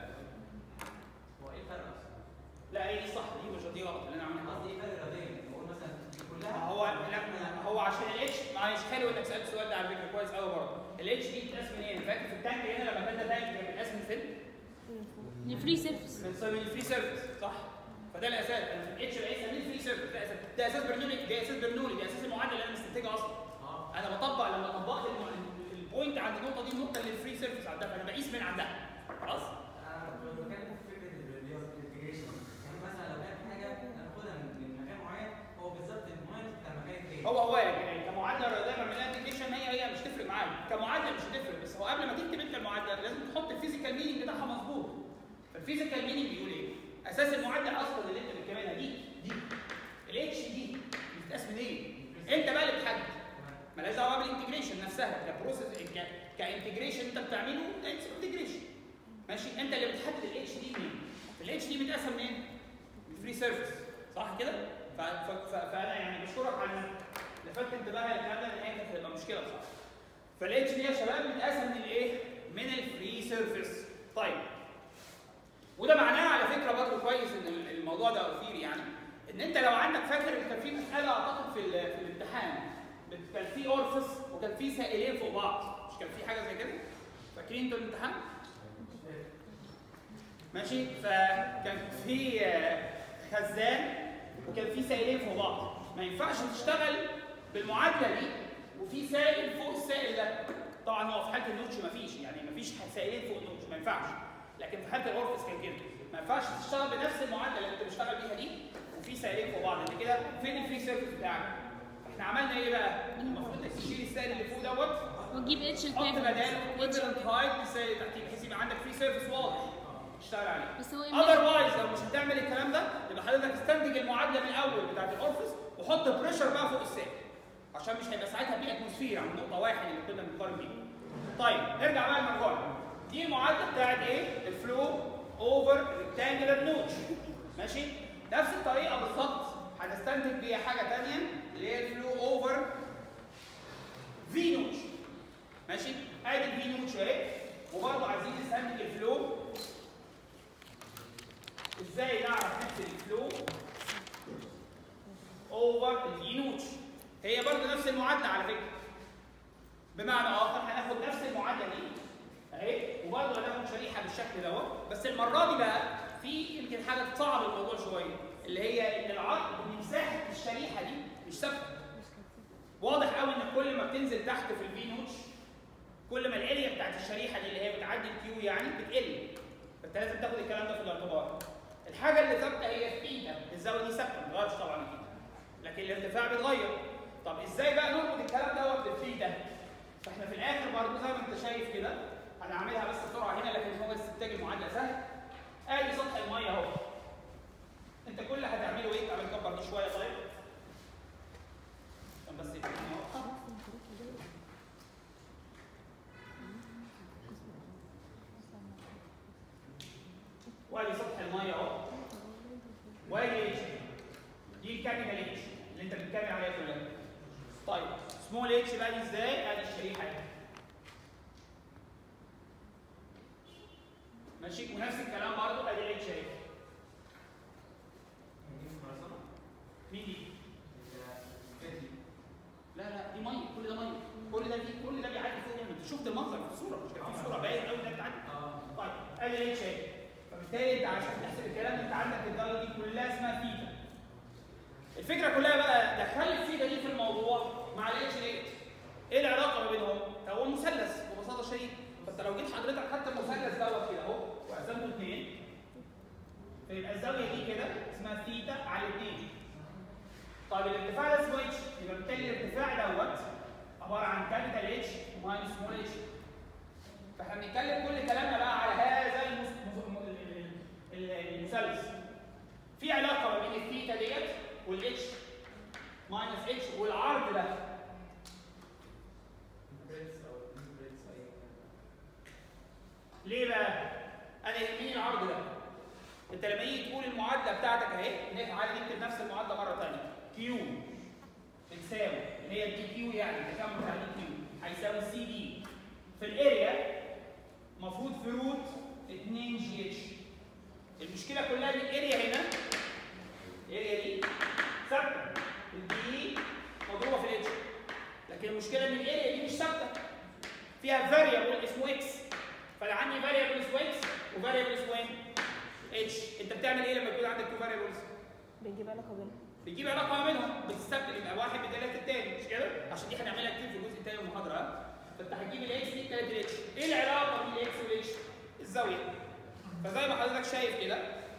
هو ايه الفرق اصلا؟ لا هي دي صح دي مش دي غلط اللي انا عاملها قصدي ايه الفرق رياضيا؟ بقول مثلا دي كلها ما هو لا هو عشان الاتش معلش حلو انك سالت السؤال ده على فكره كويس قوي برضه الاتش دي بتتقسم منين؟ فاكر في التانك هنا لما كان ده تانك كان بيتقسم من فين؟ الفري سيرفيس من من الفري سيرفيس صح؟ فده الاساس انا في الاتش بقيسها من الفري سيرفيس ده اساس ده اساس برنولي ده اساس برنولي ده اساس المعادله اللي انا مستنتجها اصلا اه انا بطبق لما طبقت الم- البوينت عند النقطه دي النقطه اللي الفري سيرفيس عندها فانا بقيس من عندها خلاص؟ انا كنت بتكلم في فكره الانتجريشن يعني مثلا لو كان في حاجه ناخدها من من مكان معين هو بالظبط الماينس بتاع المكان التاني هو هو يعني كمعادله رياضيه بعملها انتجريشن هي هي مش تفرق معايا كمعادله مش هتفرق بس هو قبل ما تكتب انت المعادله لازم تحط الفيزيكال مينينج بتاعها مظبوط فالفيزيكال مينينج بيقول ايه؟ اساس المعادله اصلا اللي انت بتكتبها دي دي الاتش دي بتتقسم ايه؟ انت بقى اللي بتحدد مالهاش دعوه بالانتجريشن نفسها كبروسيس ك- كانتجريشن انت بتعمله ده انتجريشن ماشي انت اللي بتحدد الاتش دي منين الاتش دي بتقسم منين من الفري سيرفيس صح كده ف- ف- ف- فانا يعني بشكرك على انك لفتت انتباهي للكلام ده لان هي كانت هتبقى مشكله بصراحه فالاتش دي يا شباب بتقسم من الايه من الفري سيرفيس طيب وده معناه على فكره برضه كويس ان الموضوع ده اثير يعني ان انت لو عندك فاكر كان في مساله اعتقد في ال- في الامتحان كان في اورفس وكان في سائلين فوق بعض مش كان في حاجه زي كده فاكرين انتوا الامتحان ماشي فكان في آه، خزان وكان في سائلين فوق بعض ما ينفعش تشتغل بالمعادله دي وفي سائل فوق السائل ده طبعا هو في حاله النوتش ما فيش يعني ما فيش سائلين فوق النوتش ما ينفعش لكن في حاله الاورفس كان كده ما ينفعش تشتغل بنفس المعادله اللي انت بتشتغل بيها دي وفي سائلين فوق بعض انت كده فين الفري سيرفيس بتاعك؟ احنا عملنا ايه بقى؟ المفروض انك تشيل السائل اللي فوق دوت وتجيب اتش حط بداله الكافي equivalent هايت للسائل اللي تحتيه بحيث يبقى عندك فري سيرفيس واضح تشتغل عليه بس هو اذروايز لو مش هتعمل الكلام ده يبقى حضرتك استنتج المعادله من الاول بتاعت الاورفس وحط بريشر بقى فوق السائل عشان مش هيبقى ساعتها في اتموسفير عند نقطه واحد اللي كنا بنقارن بيها. طيب نرجع بقى للمرجوعه. دي المعادله بتاعت ايه؟ الفلو اوفر ريكتانجلر نوتش. ماشي؟ نفس الطريقه بالظبط هنستنتج بيها حاجه ثانيه اللي هي الفلو اوفر في نوتش. ماشي؟ ادي الفي نوتش اهي وبرضه عايزين نستنتج الفلو ازاي نعرف نحسب الفلو اوفر الفي نوتش هي برضه نفس المعادله على فكره بمعنى اخر هناخد نفس المعادله دي اهي وبرضه هناخد شريحه بالشكل دوت بس المره دي بقى في يمكن حاجه تصعب الموضوع شويه اللي هي ان العرض ان مساحه الشريحه دي مش ثابته واضح قوي ان كل ما بتنزل تحت في الفي نوتش كل ما الاريا بتاعت الشريحه دي اللي هي بتعدي الكيو يعني بتقل فانت لازم تاخد الكلام ده في الاعتبار الحاجه اللي ثابته هي الثيتا الزاويه دي ثابته ما بتتغيرش طبعا الثيتا لكن الارتفاع بيتغير طب ازاي بقى نربط الكلام دوت بالثيتا فاحنا في الاخر برضه زي ما انت شايف كده انا عاملها بس بسرعه هنا لكن هو استنتاج المعادله سهل ادي سطح الميه اهو انت كل اللي هتعمله ايه تعالى نكبر دي شويه طيب عشان بس يبقى الدنيا واضحه وادي سطح الميه اهو وادي اتش دي الكابيتال اتش اللي انت بتتكلم عليها كلها طيب سمول اتش بقى دي ازاي؟ ادي الشريحه اهي ماشي ونفس الكلام برضه ادي الاتش اهي مين دي؟ لا لا دي ميه كل ده ميه كل ده فيه كل ده بيعدي فوق يعني انت شفت المنظر في الصوره مش كان في صوره باين قوي ده بتعدي طيب ادي الاتش اهي فبالتالي انت عشان تحسب الكلام انت عندك الدرجه دي كلها اسمها ثيتا الفكره كلها بقى دخل الثيتا دي في الموضوع مع الاتش ريت ايه العلاقه ما بينهم؟ هو مثلث ببساطه شديده فانت لو جيت حضرتك حتى المثلث دوت كده اهو وقسمته اثنين فيبقى الزاويه دي كده اسمها ثيتا على اثنين طيب الارتفاع ده اسمه اتش يبقى بالتالي الارتفاع دوت عباره عن كابيتال اتش ماينس سمول اتش فاحنا بنتكلم كل كلامنا بقى على هذا المس... م- ال- ال- المثلث في علاقه ما بين الثيتا ديت والاتش ماينس اتش والعرض ده ليه بقى؟ انا يهمني العرض ده انت لما يجي تقول المعادله بتاعتك اهي نرجع عادي نكتب نفس المعادله مره ثانيه كيو بتساوي اللي هي الدي كيو يعني التكامل بتاع الدي كيو هيساوي سي دي في الاريا المفروض في روت 2 جي اتش المشكله كلها ان الاريا هنا الاريا دي ثابته الدي مضروبه في الاتش لكن المشكله ان الاريا دي مش ثابته فيها فاريبل اسمه اكس فانا عندي فاريبل اسمه اكس وفاريبل اسمه ايه؟ اتش انت بتعمل ايه لما يكون عندك تو فاريبلز؟ بنجيب علاقة بينهم بتجيب علاقه ما بينهم بتستبدل يبقى واحد بدلاله الثاني مش كده؟ عشان دي هنعملها كتير في الجزء الثاني من المحاضره ها؟ فانت هتجيب الاكس دي بدلاله الاتش ايه العلاقه بين الاكس والاتش؟ الزاويه فزي ما حضرتك شايف كده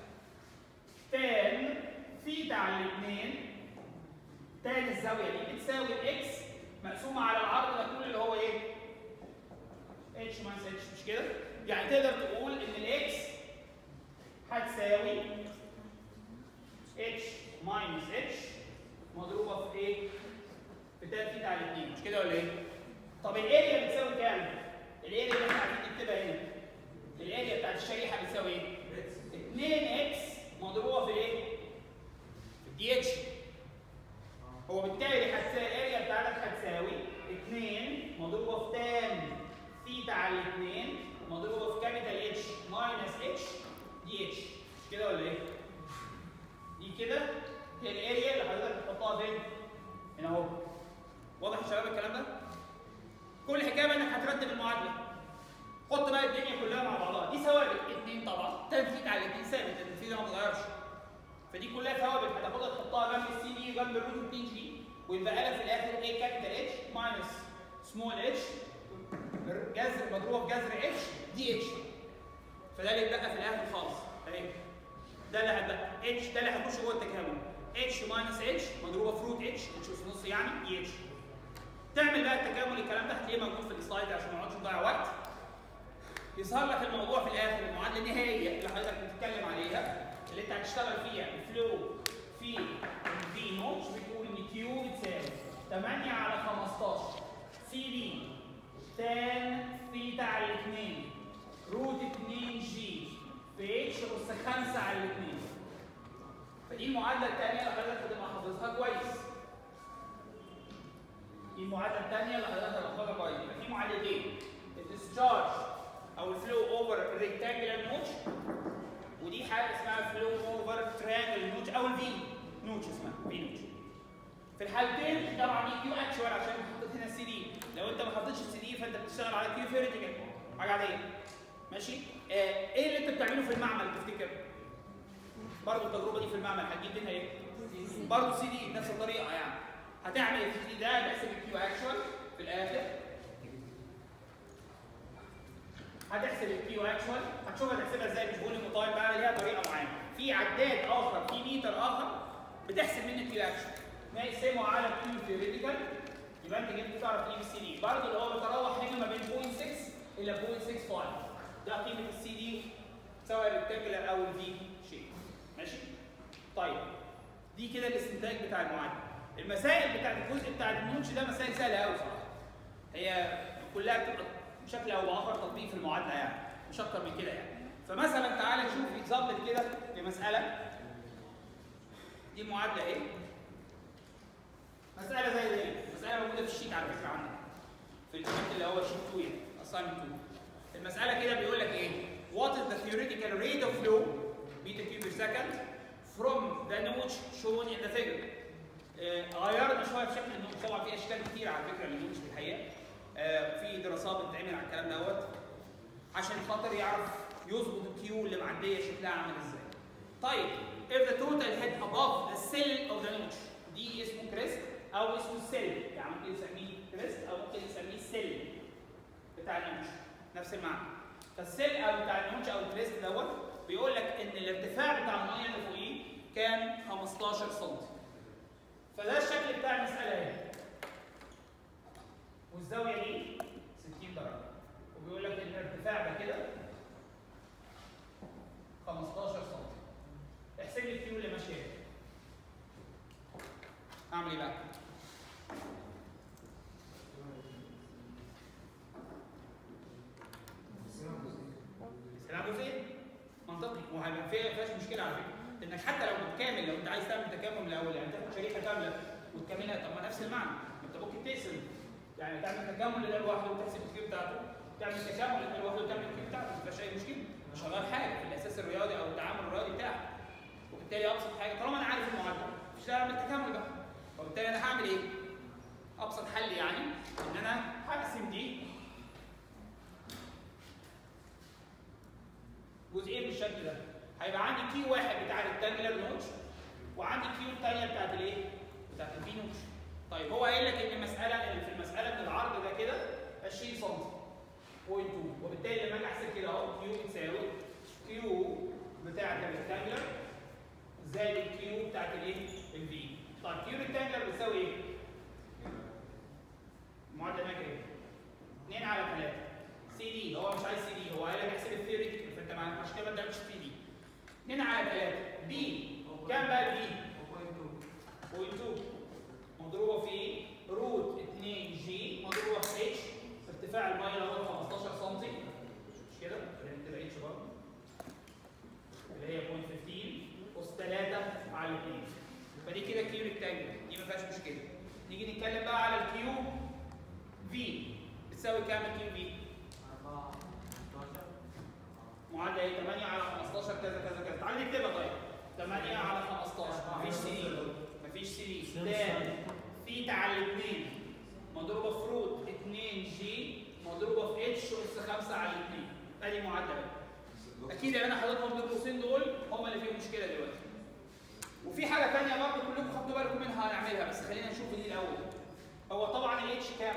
تان ثيتا على الاثنين تان الزاويه دي بتساوي الاكس مقسومه على العرض ده كله اللي هو ايه؟ اتش ماينس اتش مش كده؟ يعني تقدر تقول ان الاكس هتساوي اتش ماينس اتش مضروبه في ايه؟ في تان ثيتا على الاثنين مش كده ولا ايه؟ طب الاريا بتساوي كام؟ الاريا اللي احنا عايزين نكتبها هنا الاريا بتاعت الشريحه بتساوي ايه؟ 2 اكس مضروبه في ايه؟ في الدي اتش هو بالتالي هتساوي الاريا بتاعتك هتساوي 2 مضروبه في تان ثيتا على 2 مضروبه في كابيتال اتش ماينس اتش دي اتش مش كده ولا ايه؟ دي كده هي الاريا اللي حضرتك بتحطها فين؟ هنا اهو واضح يا شباب الكلام ده؟ كل الحكايه بقى انك هترتب المعادله حط بقى الدنيا كلها مع بعضها دي ثوابت اثنين طبعا تنفيذ على الاثنين ثابت التنفيذ ده ما بيتغيرش فدي كلها ثوابت هتاخدها تحطها جنب السي دي وجنب الروت 2 جي ويبقى لك في الاخر ايه كابيتال اتش ماينس سمول اتش جذر مضروبه في جذر اتش دي اتش فده اللي يتبقى في الاخر خالص اهي ده اللي هتبقى اتش ده اللي هيخش جوه التكامل اتش ماينس اتش مضروبه في روت اتش اتش في النص يعني دي اتش تعمل بقى التكامل الكلام ده هتلاقيه موجود في السلايد عشان ما نقعدش نضيع وقت يظهر لك الموضوع في الاخر المعادله النهائيه اللي حضرتك بتتكلم عليها اللي انت هتشتغل فيها الفلو في في نوتش بتقول ان كيو بتساوي 8 على 15 سي دي تان ثيتا على 2 روت 2 جي في اتش اس 5 على 2 فدي المعادله الثانيه اللي حضرتك هتبقى حافظها كويس دي المعادله الثانيه اللي حضرتك هتبقى حافظها كويس يبقى في معادلتين الديسشارج او الفلو اوفر ريكتانجلر نوتش ودي حاجه اسمها فلو اوفر تريانجل نوتش او الفي نوتش اسمها في نوتش في الحالتين طبعا دي كيو اكشوال عشان حطيت هنا السي دي لو انت ما حطيتش بتشتغل على كيو ثيوريتيكال حاجه عاديه ماشي آه ايه اللي انت بتعمله في المعمل تفتكر برضه التجربه دي في المعمل هتجيب منها ايه برضه سي دي بنفس الطريقه يعني هتعمل السي دي ده بحسب الكيو اكشوال في الاخر هتحسب الكيو اكشوال هتشوفها تحسبها ازاي مش فوليوم وتايم بقى ليها طريقه معينه في عداد اخر في ميتر اخر بتحسب منه الكيو اكشوال نقسمه على الكيو ثيوريتيكال يبقى انت جبت تعرف تجيب السي دي برضه اللي هو بيتراوح هنا ما بين 0.6 الى 0.65 ده قيمه السي دي سواء الريكتانجلر او الفي شيب ماشي طيب دي كده الاستنتاج بتاع المعادله المسائل بتاعت الجزء بتاع النوتش ده مسائل سهله قوي صراحه هي كلها بتبقى بشكل او باخر تطبيق في المعادله يعني مش اكتر من كده يعني فمثلا تعالى نشوف اكزامبل كده لمساله دي المعادله ايه مساله زي دي مساله موجوده في الشيت على فكره عندك في الكتاب اللي هو شيت 2 يعني assignment 2 المساله كده بيقول لك ايه what is the theoretical rate of flow meter cube per second from the notch shown in the figure آه، غيرنا شويه في شكل النوتش طبعا في اشكال كتير على فكره للنوتش في الحقيقه آه، في دراسات بتتعمل على الكلام دوت عشان خاطر يعرف يظبط الكيو اللي معديه شكلها عامل ازاي. طيب if the total head above the cell of the notch دي اسمه كريست او اسمه سيل يعني ممكن يسميه كريست او ممكن يسميه سيل بتاع النوتش نفس المعنى. فالسيل او بتاع النوتش او الكريست دوت بيقول لك ان الارتفاع بتاع الميه اللي فوقيه كان 15 سم. فده الشكل بتاع المساله اهي. والزاويه دي 60 درجه وبيقول لك ان الارتفاع ده كده 15 سم احسب لي الكيو اللي ماشيه هنا. اعمل ايه بقى؟ سلام جزئين منطقي وهيبقى فيها فيهاش مشكله على فكره انك حتى لو بتكامل لو انت عايز تعمل تكامل من الاول يعني تاخد شريحه كامله وتكملها طب ما نفس المعنى ما انت ممكن تقسم يعني تعمل تكامل لده لوحده وتحسب الكيو بتاعته تعمل تكامل لده لوحده وتعمل الكيو بتاعته ما فيهاش اي مشكله مش هغير حاجه في الاساس الرياضي او التعامل الرياضي بتاعك وبالتالي ابسط حاجه طالما انا عارف المعادله مش داعي اعمل تكامل بقى وبالتالي انا هعمل ايه؟ ابسط حل يعني ان انا هقسم دي جزئين بالشكل ده هيبقى عندي كيو واحد بتاع الريكتانجلر نوتش وعندي كيو الثانيه بتاعت الايه؟ بتاعت البي نوتش طيب هو قايل لك ان المساله ان في المساله ان العرض ده كده 20 سم بوينت 2 وبالتالي لما اجي احسب كده اهو كيو بتساوي كيو بتاعت الريكتانجلر زائد الكيو بتاعت الايه؟ الفي طيب كيو ريكتانجلر بتساوي ايه؟ المعادله هناك ايه؟ 2 على 3 سي دي هو مش عايز سي دي هو قال لك احسب الثيوري فانت ما عشان كده ما تعملش سي دي 2 على 3 بي كام بقى البي؟ 0.2 مضروبه في روت 2 جي مضروبه في اتش ارتفاع الميه اللي هو 15 سم مش كده؟ خلينا نكتب اتش برضه اللي هي 0.15 اس 3 على 2 فدي كده كيو ريكتانجل دي ما فيهاش مشكله نيجي نتكلم بقى على الكيو في بتساوي كام الكيو في؟ معادله ايه 8 على 15 كذا كذا كذا تعالى نكتبها طيب 8 على 15 مفيش سي دي مفيش سي دي تاني ثيتا على 2 مضروبه في روت 2 جي مضروبه في اتش اس 5 على 2 ادي معادله بقى اكيد اللي انا حاططهم القوسين دول هم اللي فيهم مشكله دلوقتي وفي حاجه ثانيه برضه كلكم خدتوا بالكم منها هنعملها بس خلينا نشوف دي الاول هو طبعا الاتش كام؟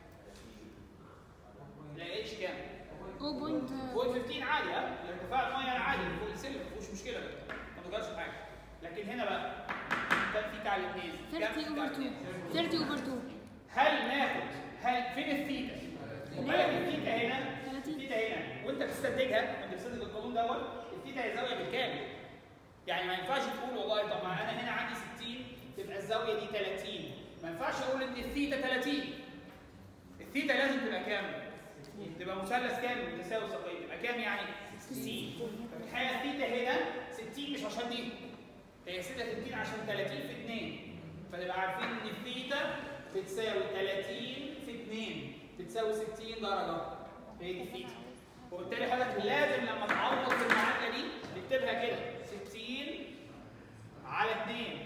لا الاتش كام؟ 0.5 فوق 15 عادي ها الارتفاع الميه عادي فوق السلم ما فيهوش مشكله ما تغيرش في حاجه لكن هنا بقى كام في على الاثنين 30 over 2 30 over 2 هل ناخد هل فين الثيتا؟ خد بالك الثيتا هنا 30 الثيتا هنا وانت بتستنتجها وانت بتستنتج القانون دوت الثيتا هي زاويه بالكامل يعني ما ينفعش تقول والله طب ما انا هنا عندي 60 تبقى الزاويه دي 30 ما ينفعش اقول ان الثيتا 30 الثيتا لازم تبقى كام؟ تبقى مثلث كامل متساوي ساقين تبقى كام يعني؟ 60 ففي الحقيقه الثيتا هنا 60 مش عشان دي هي 66 عشان 30 في 2 فنبقى عارفين ان الثيتا بتساوي 30 في 2 بتساوي 60 درجه هي دي الثيتا وبالتالي حضرتك لازم لما تعوض في المعادله دي تكتبها كده 60 على 2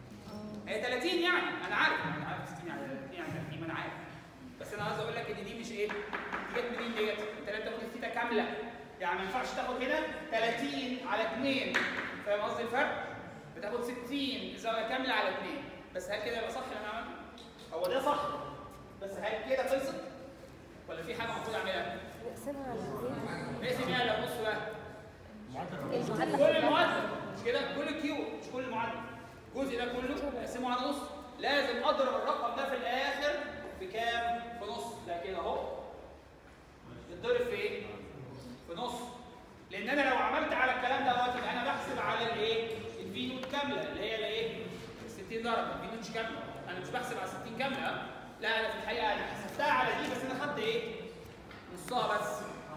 هي 30 يعني انا عارف انا عارف 60 على 2 يعني 30 ما انا عارف بس انا عايز اقول لك ان دي مش كامله يعني ما ينفعش تاخد هنا 30 على 2 فاهم قصدي الفرق؟ بتاخد 60 زاويه كامله على 2 بس هل كده يبقى صح اللي انا عملته؟ هو ده صح بس هل كده خلصت؟ ولا في حاجه المفروض اعملها؟ نقسمها على اثنين نقسم ايه على نص بقى؟ المعادلة كل المعادله مش كده؟ كل كيو مش كل المعادله الجزء ده كله اقسمه على نص لازم اضرب الرقم ده في الاخر في كام؟ في نص ده كده اهو يتضرب في ايه؟ في نص لان انا لو عملت على الكلام دوت يبقى انا بحسب على الايه؟ الفي نوت كامله اللي هي الايه؟ ال 60 درجه الفي نوت مش كامله انا مش بحسب على 60 كامله ها؟ لا انا في الحقيقه انا حسبتها على دي بس انا خدت ايه؟ نصها بس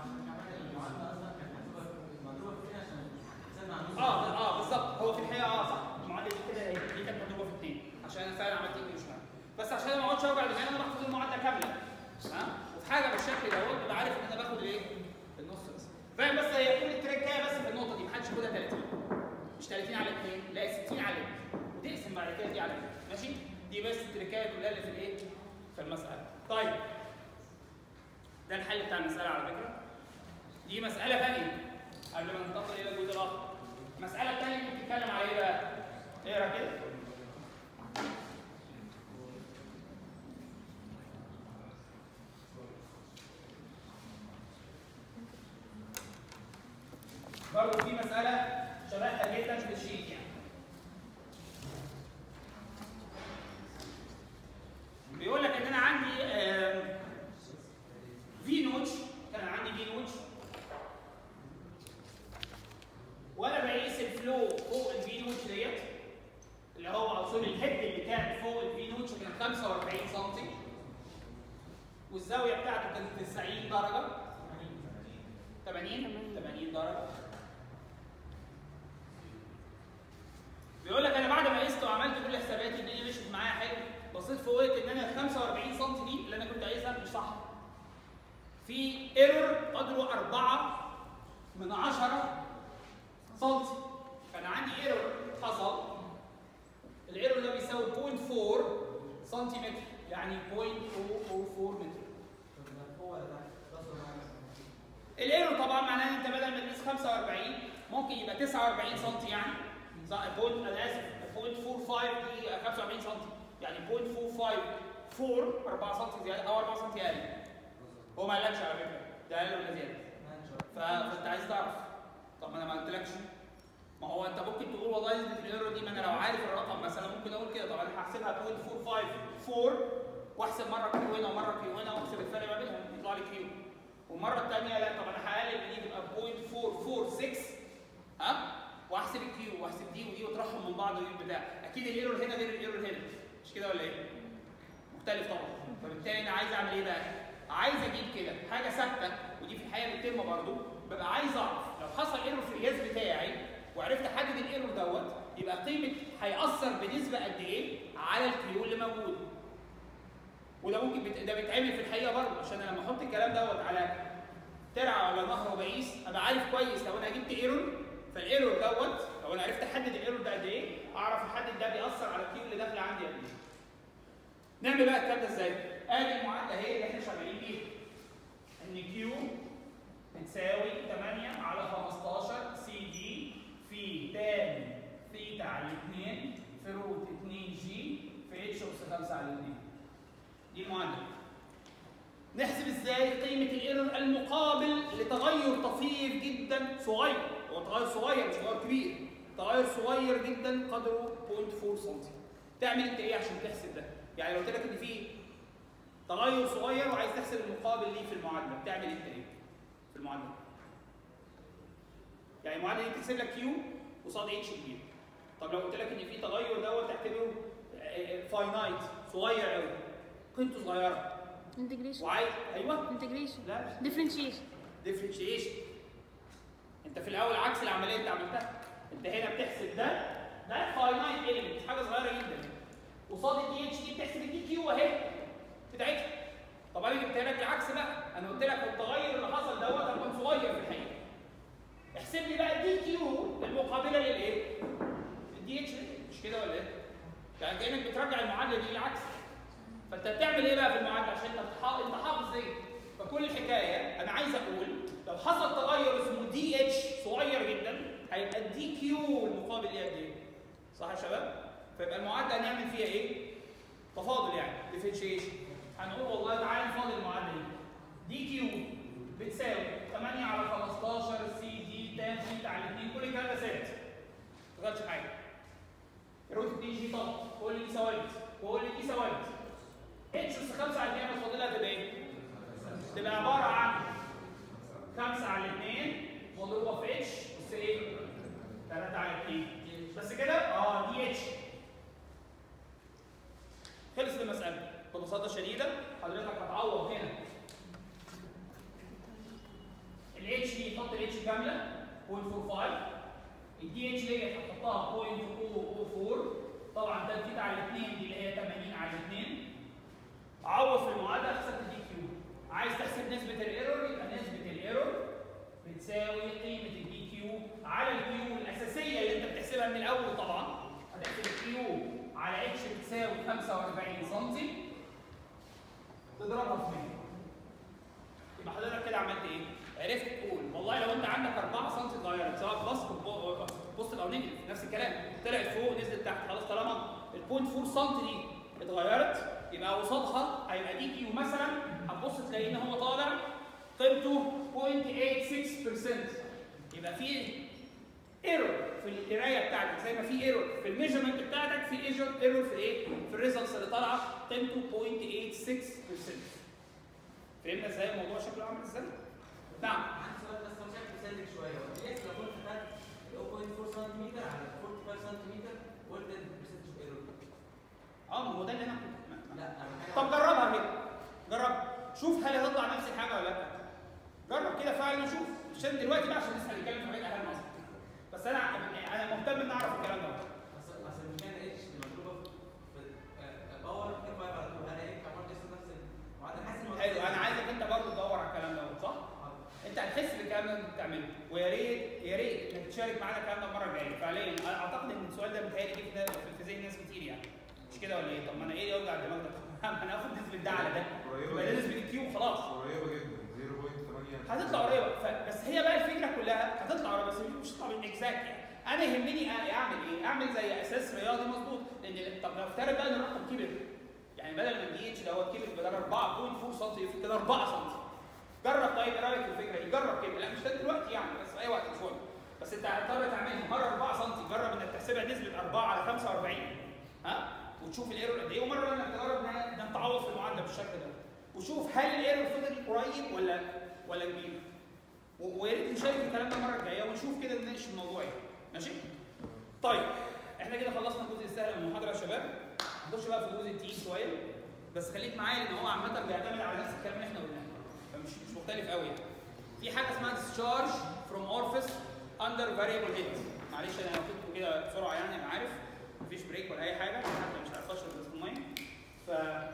اه اه بالظبط هو في الحقيقه اه صح المعادله دي كده ايه دي كانت مضروبه في اثنين عشان انا فعلا عملت يمين وشمال بس عشان أنا ما اقعدش اوجع دماغي انا بحفظ المعادله كامله ها وفي حاجه بالشكل دوت ببقى عارف ان انا باخد الايه النص بس فاهم بس هي كل التريكايه بس في النقطه دي محدش ياخدها 30 مش 30 على 2 لا 60 على 2 وتقسم بعد كده دي على 2 ماشي دي بس التريكايه كلها اللي في الايه في المساله طيب ده الحل بتاع المساله على فكره دي مساله ثانيه قبل ما ننتقل الى الجزء الاخر المساله الثانيه اللي بتتكلم على ايه بقى اقرا كده برضه في مساله شبهها جدا في الشيت يعني بيقول لك ان انا عندي في نوتش كان عندي في نوتش وانا بقيس الفلو فوق الفي نوتش ديت اللي هو اصول الهيد اللي كان فوق الفي نوتش كان 45 سم والزاويه بتاعته كانت 90 درجه 80 80 درجه بيقول لك انا بعد ما قست وعملت كل حساباتي الدنيا مشيت معايا حلو بصيت فوقت ان انا ال 45 سم دي اللي انا كنت عايزها مش صح في ايرور قدره 4 من 10 سم فانا عندي ايرور حصل الايرور ده بيساوي 0.4 سنتيمتر يعني 0.044 متر هو ده ده الايرور طبعا معناه ان انت بدل ما تقيس 45 ممكن يبقى 49 سم يعني صح بوينت انا اسف 0.45 دي 45 سم يعني 0.454 4 سم زياده او 4 سم اقل هو ما قالكش على فكره ده اقل ولا زياده ف- فانت عايز تعرف طب ما انا ما قلتلكش ما هو انت ممكن تقول والله نسبه الايرور دي ما انا لو عارف الرقم مثلا ممكن اقول كده طب انا هحسبها 0.454 واحسب مره كيو هنا ومره كيو هنا واحسب الفرق ما بينهم يطلع لي كيو والمره الثانيه لا طب انا هقلل من دي تبقى 0.446 ها واحسب الكيو واحسب دي ودي واطرحهم من بعض ودي بتاع اكيد الايرور هنا غير الايرور هنا مش كده ولا ايه؟ مختلف طبعا فبالتالي انا عايز اعمل ايه بقى؟ عايز اجيب كده حاجه ثابته ودي في الحقيقه بالترمه برضو ببقى عايز اعرف لو حصل ايرور في القياس بتاعي وعرفت احدد الايرور دوت يبقى قيمه هيأثر بنسبه قد ايه على الكيو اللي موجود وده ممكن بت... ده بيتعمل في الحقيقه برضه عشان انا لما احط الكلام دوت على ترعه ولا نهر وبقيس ابقى عارف كويس لو انا جبت ايرور فالايرور دوت لو انا عرفت احدد الايرور ده قد ايه اعرف احدد ده بيأثر على الكيو اللي داخل عندي قد ايه. نعمل بقى الكلام ده ازاي؟ ادي المعادله اهي اللي احنا شغالين بيها. ان كيو بتساوي 8 على 15 سي دي في تان ثيتا على 2 في روت 2 جي في اتش اس 5 على 2. دي المعادله. نحسب ازاي قيمه الايرور المقابل لتغير طفيف جدا صغير هو تغير صغير مش تغير كبير تغير صغير جدا قدره 0.4 سم تعمل انت ايه عشان تحسب ده يعني لو قلت لك ان في تغير صغير وعايز تحسب المقابل ليه في المعادله بتعمل انت ايه في المعادله يعني المعادله دي بتحسب لك كيو قصاد اتش كبير طب لو قلت لك ان في تغير دوت تعتبره فاينايت صغير قوي قيمته صغيره integration وعايز ايوه integration لا differentiation ديفرنشيشن انت في الاول عكس العمليه اللي انت عملتها انت هنا بتحسب ده ده فاينايت اليمنت حاجه صغيره جدا قصاد الدي اتش دي بتحسب الدي كيو اهي بتاعتها طب انا جبتها لك العكس بقى انا قلت لك التغير اللي حصل دوت هيكون صغير في الحقيقه احسب لي بقى الدي كيو المقابله للايه؟ الدي اتش مش كده ولا ايه؟ يعني كانك بترجع المعادله دي العكس فانت بتعمل ايه بقى في المعادله عشان انت بتحافظ انت حافظ ايه؟ فكل الحكايه انا عايز اقول لو حصل مقابل ايه قد ايه صح يا شباب فيبقى المعادله هنعمل فيها ايه تفاضل يعني ديفرنشيشن هنقول والله تعالى نفاضل المعادله دي دي كيو بتساوي 8 على 15 سي دي تان ثيتا على 2 كل الكلام ده ثابت ما غلطش حاجه روت دي جي طبعا كل دي ثوابت كل دي ثوابت اتش اس 5 على 2 بتفاضلها تبقى ايه؟ تبقى عباره عن 5 على 2 مضروبه في اتش بس ايه؟ 3 على 2 بس كده؟ اه دي اتش خلصت المساله ببساطه شديده حضرتك هتعوض هنا الاتش دي حط الاتش كامله 0.45 الدي اتش ديت هتحطها 0.004 طبعا ده ثيتا على 2 دي اللي هي 80 على 2 عوض في المعادله حسبت الدي كيو عايز تحسب نسبه الايرور يبقى نسبه الايرور بتساوي قيمه الدي كيو على الكيو الاساسيه اللي انت بتحسبها من الاول طبعا هتحسب الكيو على اتش بتساوي 45 سم تضربها في 100 يبقى حضرتك كده عملت ايه؟ عرفت تقول والله لو انت عندك 4 سم اتغيرت سواء بلس بوزيتيف او نيجاتيف نفس الكلام طلعت فوق نزلت تحت خلاص طالما ال 0.4 سم دي اتغيرت يبقى قصادها هيبقى دي كيو مثلا هتبص تلاقي ان هو طالع قيمته 0.86% يبقى في ايرور في القرايه بتاعتك زي ما في ايرور في الميجرمنت بتاعتك في ايرور في ايه؟ في الريزلتس اللي طالعه قيمته 0.86% فهمنا ازاي الموضوع شكله عامل ازاي؟ نعم عندي سؤال بس هو شكله ساذج شويه هو ليه لو كنت خدت 0.4 سم على 45 سم قلت ده برسنتج ايرور اه ما هو ده اللي انا كنت ما- ما- لا انا حاجه طب جربها كده جرب شوف هل هتطلع نفس الحاجه ولا لا جرب كده فعلا وشوف عشان دلوقتي بقى عشان لسه هنتكلم في حاجات اهم اصلا بس انا انا مهتم ان اعرف الكلام ده بس بس المشكله ان اتش مضروبه في باور 4 على 2 انا ايه عملت لسه نفس المعادله حاسس الموضوع حلو انا عايزك انت برضه تدور على الكلام ده صح؟ انت هتحس بالكلام ده اللي انت بتعمله ويا ريت يا ريت انك تشارك معانا الكلام ده المره الجايه فعليا انا اعتقد ان السؤال ده متهيألي جه في في ذهن ناس كتير يعني مش كده ولا ايه؟ طب ما انا ايه يوجع الدماغ ده؟ انا هاخد نسبه ده على ده يبقى ده نسبه الكيو خلاص قريبه جدا 0.8 هتطلع قريبه ف- بس هي بقى الفكره كلها هتطلع قريبه بس مش هتطلع بالاكزاكت يعني انا يهمني أ- اعمل ايه؟ اعمل زي اساس رياضي مظبوط لان طب لو افترض بقى ان الرقم كبر يعني بدل ما الدي اتش دوت كبر بدل 4.4 سم يبقى كده 4 سم جرب طيب ايه رايك في الفكره دي؟ جرب كده لا مش ده دلوقتي يعني بس في اي وقت مش مهم بس انت هتضطر تعملها مره 4 سم جرب انك تحسبها نسبه 4 على 45 ها وتشوف الايرور قد ايه ومره انك تجرب انها انك تعوض في المعادله بالشكل ده وشوف هل الايرور فضل قريب ولا ولا كبير و- ويا ريت نشارك الكلام ده المره الجايه ونشوف كده نناقش الموضوع ايه ماشي طيب احنا كده خلصنا الجزء السهل من المحاضره يا شباب نخش بقى في الجزء التقيل شويه بس خليك معايا لان هو عامه بيعتمد على نفس الكلام اللي احنا قلناه فمش مش مختلف قوي يعني في حاجه اسمها discharge from orifice under variable head معلش انا كتبته كده بسرعه يعني انا عارف مفيش بريك ولا اي حاجه حتى مش عارف اشرب بس الميه ف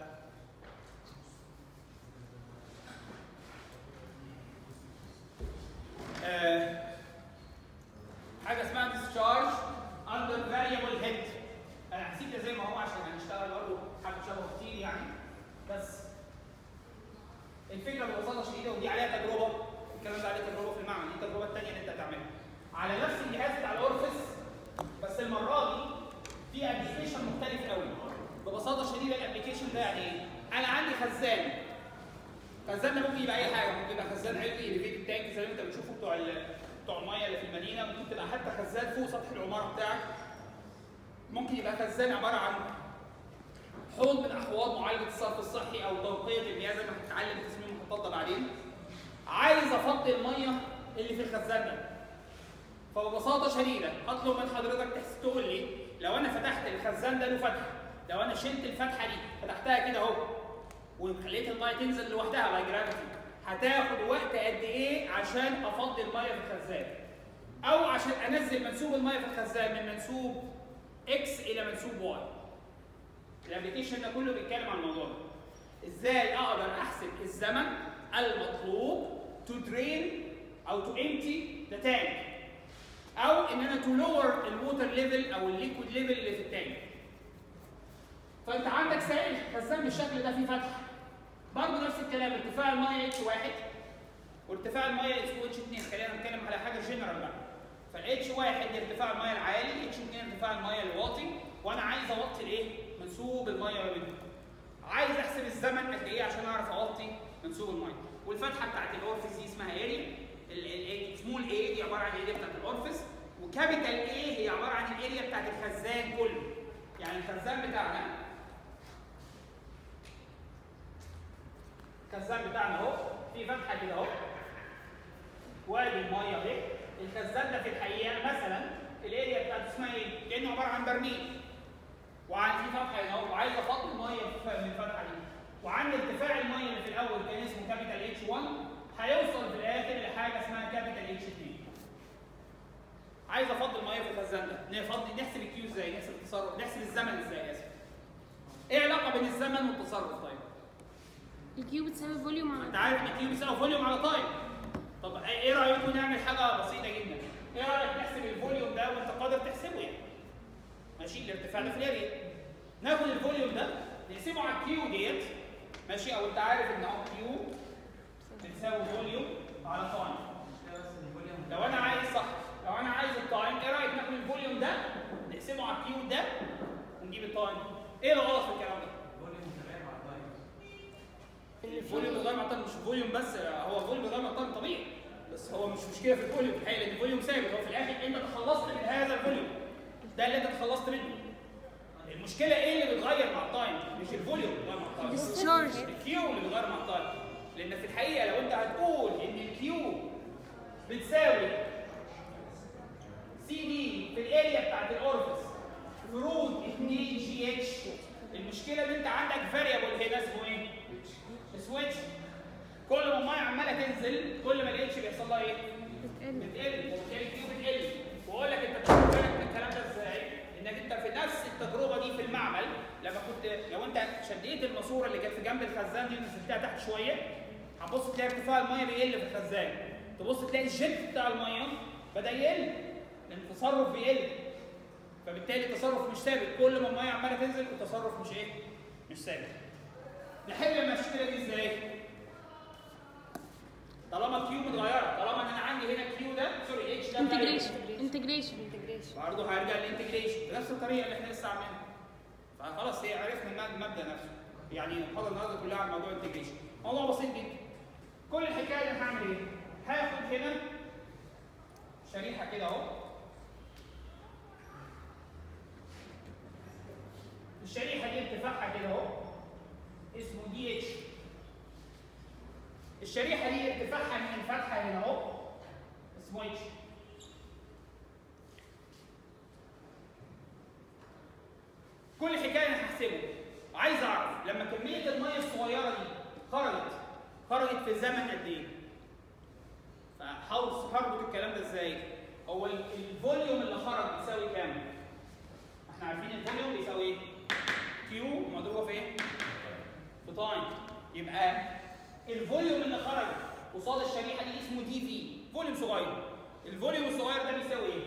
آه، حاجه اسمها discharge under variable head انا هسيب ده زي ما هو عشان هنشتغل برضه حاجه شبه كتير يعني بس الفكره ببساطه شديده ودي عليها تجربه الكلام ده عليه تجربه في المعمل دي التجربه الثانيه اللي انت هتعملها على نفس الجهاز بتاع الاورفيس بس المره دي في ابلكيشن مختلف قوي ببساطه شديده الابلكيشن ده يعني ايه؟ انا عندي خزان خزان ده ممكن يبقى اي حاجه ممكن يبقى خزان علوي اليفيتد تانك زي ما انت بتشوفه بتوع ال- بتوع الميه اللي في المدينه ممكن تبقى حتى خزان فوق سطح العماره بتاعك ممكن يبقى خزان عباره عن حوض من احواض معالجه الصرف الصحي او توقيه المياه زي ما هنتعلم تصميم المحطات ده بعدين عايز افضي الميه اللي في الخزان ده فببساطه شديده هطلب من حضرتك تحس تقول لي لو انا فتحت الخزان ده له فتحه لو انا شلت الفتحه دي فتحتها كده اهو وخليت الميه تنزل لوحدها باي جرافيتي هتاخد وقت قد ايه عشان افضي الميه في الخزان او عشان انزل منسوب الميه في الخزان من منسوب اكس الى منسوب واي الابلكيشن ده كله بيتكلم عن الموضوع ده ازاي اقدر احسب الزمن المطلوب تو درين او تو امتي ذا تانك او ان انا تو لور الووتر ليفل او الليكويد ليفل اللي في التانك فانت عندك سائل خزان بالشكل ده فيه فتحه برضه نفس الكلام ارتفاع الميه اتش واحد وارتفاع الميه اتش اتش 2 خلينا نتكلم على حاجه جنرال بقى فالاتش واحد ارتفاع الميه العالي اتش 2 ارتفاع الميه الواطي وانا عايز اوطي الايه؟ منسوب الميه ما بينهم. عايز احسب الزمن قد ايه عشان اعرف اوطي منسوب الميه والفتحه بتاعت الاورفيس دي اسمها اريا سمول اي دي عباره عن الاريا بتاعت الاورفيس وكابيتال اي هي عباره عن الاريا بتاعت الخزان كله يعني الخزان بتاعنا الخزان بتاعنا اهو في فتحه كده اهو وادي الميه اهي الخزان ده في الحقيقه مثلا الاريا بتاعته اسمها ايه؟ كانه عباره عن برميل وعندي في فتحه هنا اهو وعايز افضي الميه في- من الفتحه دي وعندي ارتفاع الميه اللي في الاول كان اسمه كابيتال اتش 1 هيوصل في الاخر لحاجه اسمها كابيتال اتش 2 عايز افضي الميه في الخزان ده نفضي نحسب الكيو ازاي نحسب التصرف نحسب الزمن ازاي اسف ايه علاقه بين الزمن والتصرف طيب الكيو بتساوي فوليوم انت على عارف ان الكيو بيساوي فوليوم على تايم طب ايه رايكم نعمل حاجه بسيطه جدا ايه رايك نحسب الفوليوم ده وانت قادر تحسبه يعني ماشي الارتفاع ده في الاريا ناخد الفوليوم ده نقسمه على الكيو ديت ماشي او انت عارف ان اهو كيو بتساوي فوليوم على تايم بس الفوليوم لو انا عايز صح لو انا عايز التايم ايه رايك ناخد الفوليوم ده نقسمه على الكيو ده ونجيب التايم ايه الغلط في الكلام ده الفوليوم متغير مع التايم الفوليوم بيتغير مع التايم مش فوليوم بس هو الفوليوم بيتغير مع التايم طبيعي بس هو مش مشكله في الفوليوم في الحقيقه لان الفوليوم ثابت هو في الاخر انت تخلصت من هذا الفوليوم ده اللي انت تخلصت منه المشكله ايه اللي بيتغير مع التايم مش الفوليوم اللي بيتغير مع التايم الديسشارج الكيو اللي بيتغير مع التايم لان في الحقيقه لو انت هتقول ان الكيو بتساوي سي دي في الاريا بتاعت الاورفيس فروت 2 جي اتش المشكله ان انت عندك فاريبل هنا اسمه ايه؟ سويتش كل ما الميه عماله تنزل كل ما الاتش بيحصل لها ايه؟ بتقل بتقل وبالتالي الكيو بتقل واقول لك انت بتاخد بالك من الكلام ده ازاي؟ انك انت في نفس التجربه دي في المعمل لما كنت لو انت شديت الماسوره اللي كانت في جنب الخزان دي ونزلتها تحت شويه هتبص تلاقي ارتفاع الميه بيقل في الخزان تبص تلاقي الجيت بتاع الميه بدا يقل لان التصرف بيقل فبالتالي التصرف مش ثابت كل ما الميه عماله تنزل التصرف مش ايه؟ مش ثابت نحل المشكله دي ازاي؟ طالما الكيو متغيره طالما ان انا عندي هنا الكيو ده سوري اتش ده انتجريشن انتجريشن برضه هرجع للانتجريشن بنفس الطريقه اللي احنا لسه عاملينها فخلاص هي عرفنا المب- المبدا نفسه يعني المحاضره النهارده كلها عن موضوع الانتجريشن موضوع بسيط جدا كل الحكايه اللي هعمل ايه؟ هاخد هنا شريحه كده اهو الشريحه دي ارتفاعها كده اهو اسمه دي اتش الشريحه دي ارتفاعها من الفتحه هنا اهو اسمه اتش كل حكايه انا هحسبه عايز اعرف لما كميه الميه الصغيره دي خرجت خرجت في زمن قد ايه فهوص هربط الكلام ده ازاي هو ال- الفوليوم اللي خرج بيساوي كام احنا عارفين الفوليوم بيساوي ايه كيو مضروبه في ايه في تايم يبقى الفوليوم اللي خرج قصاد الشريحه دي اسمه دي في فوليوم صغير الفوليوم الصغير ده بيساوي ايه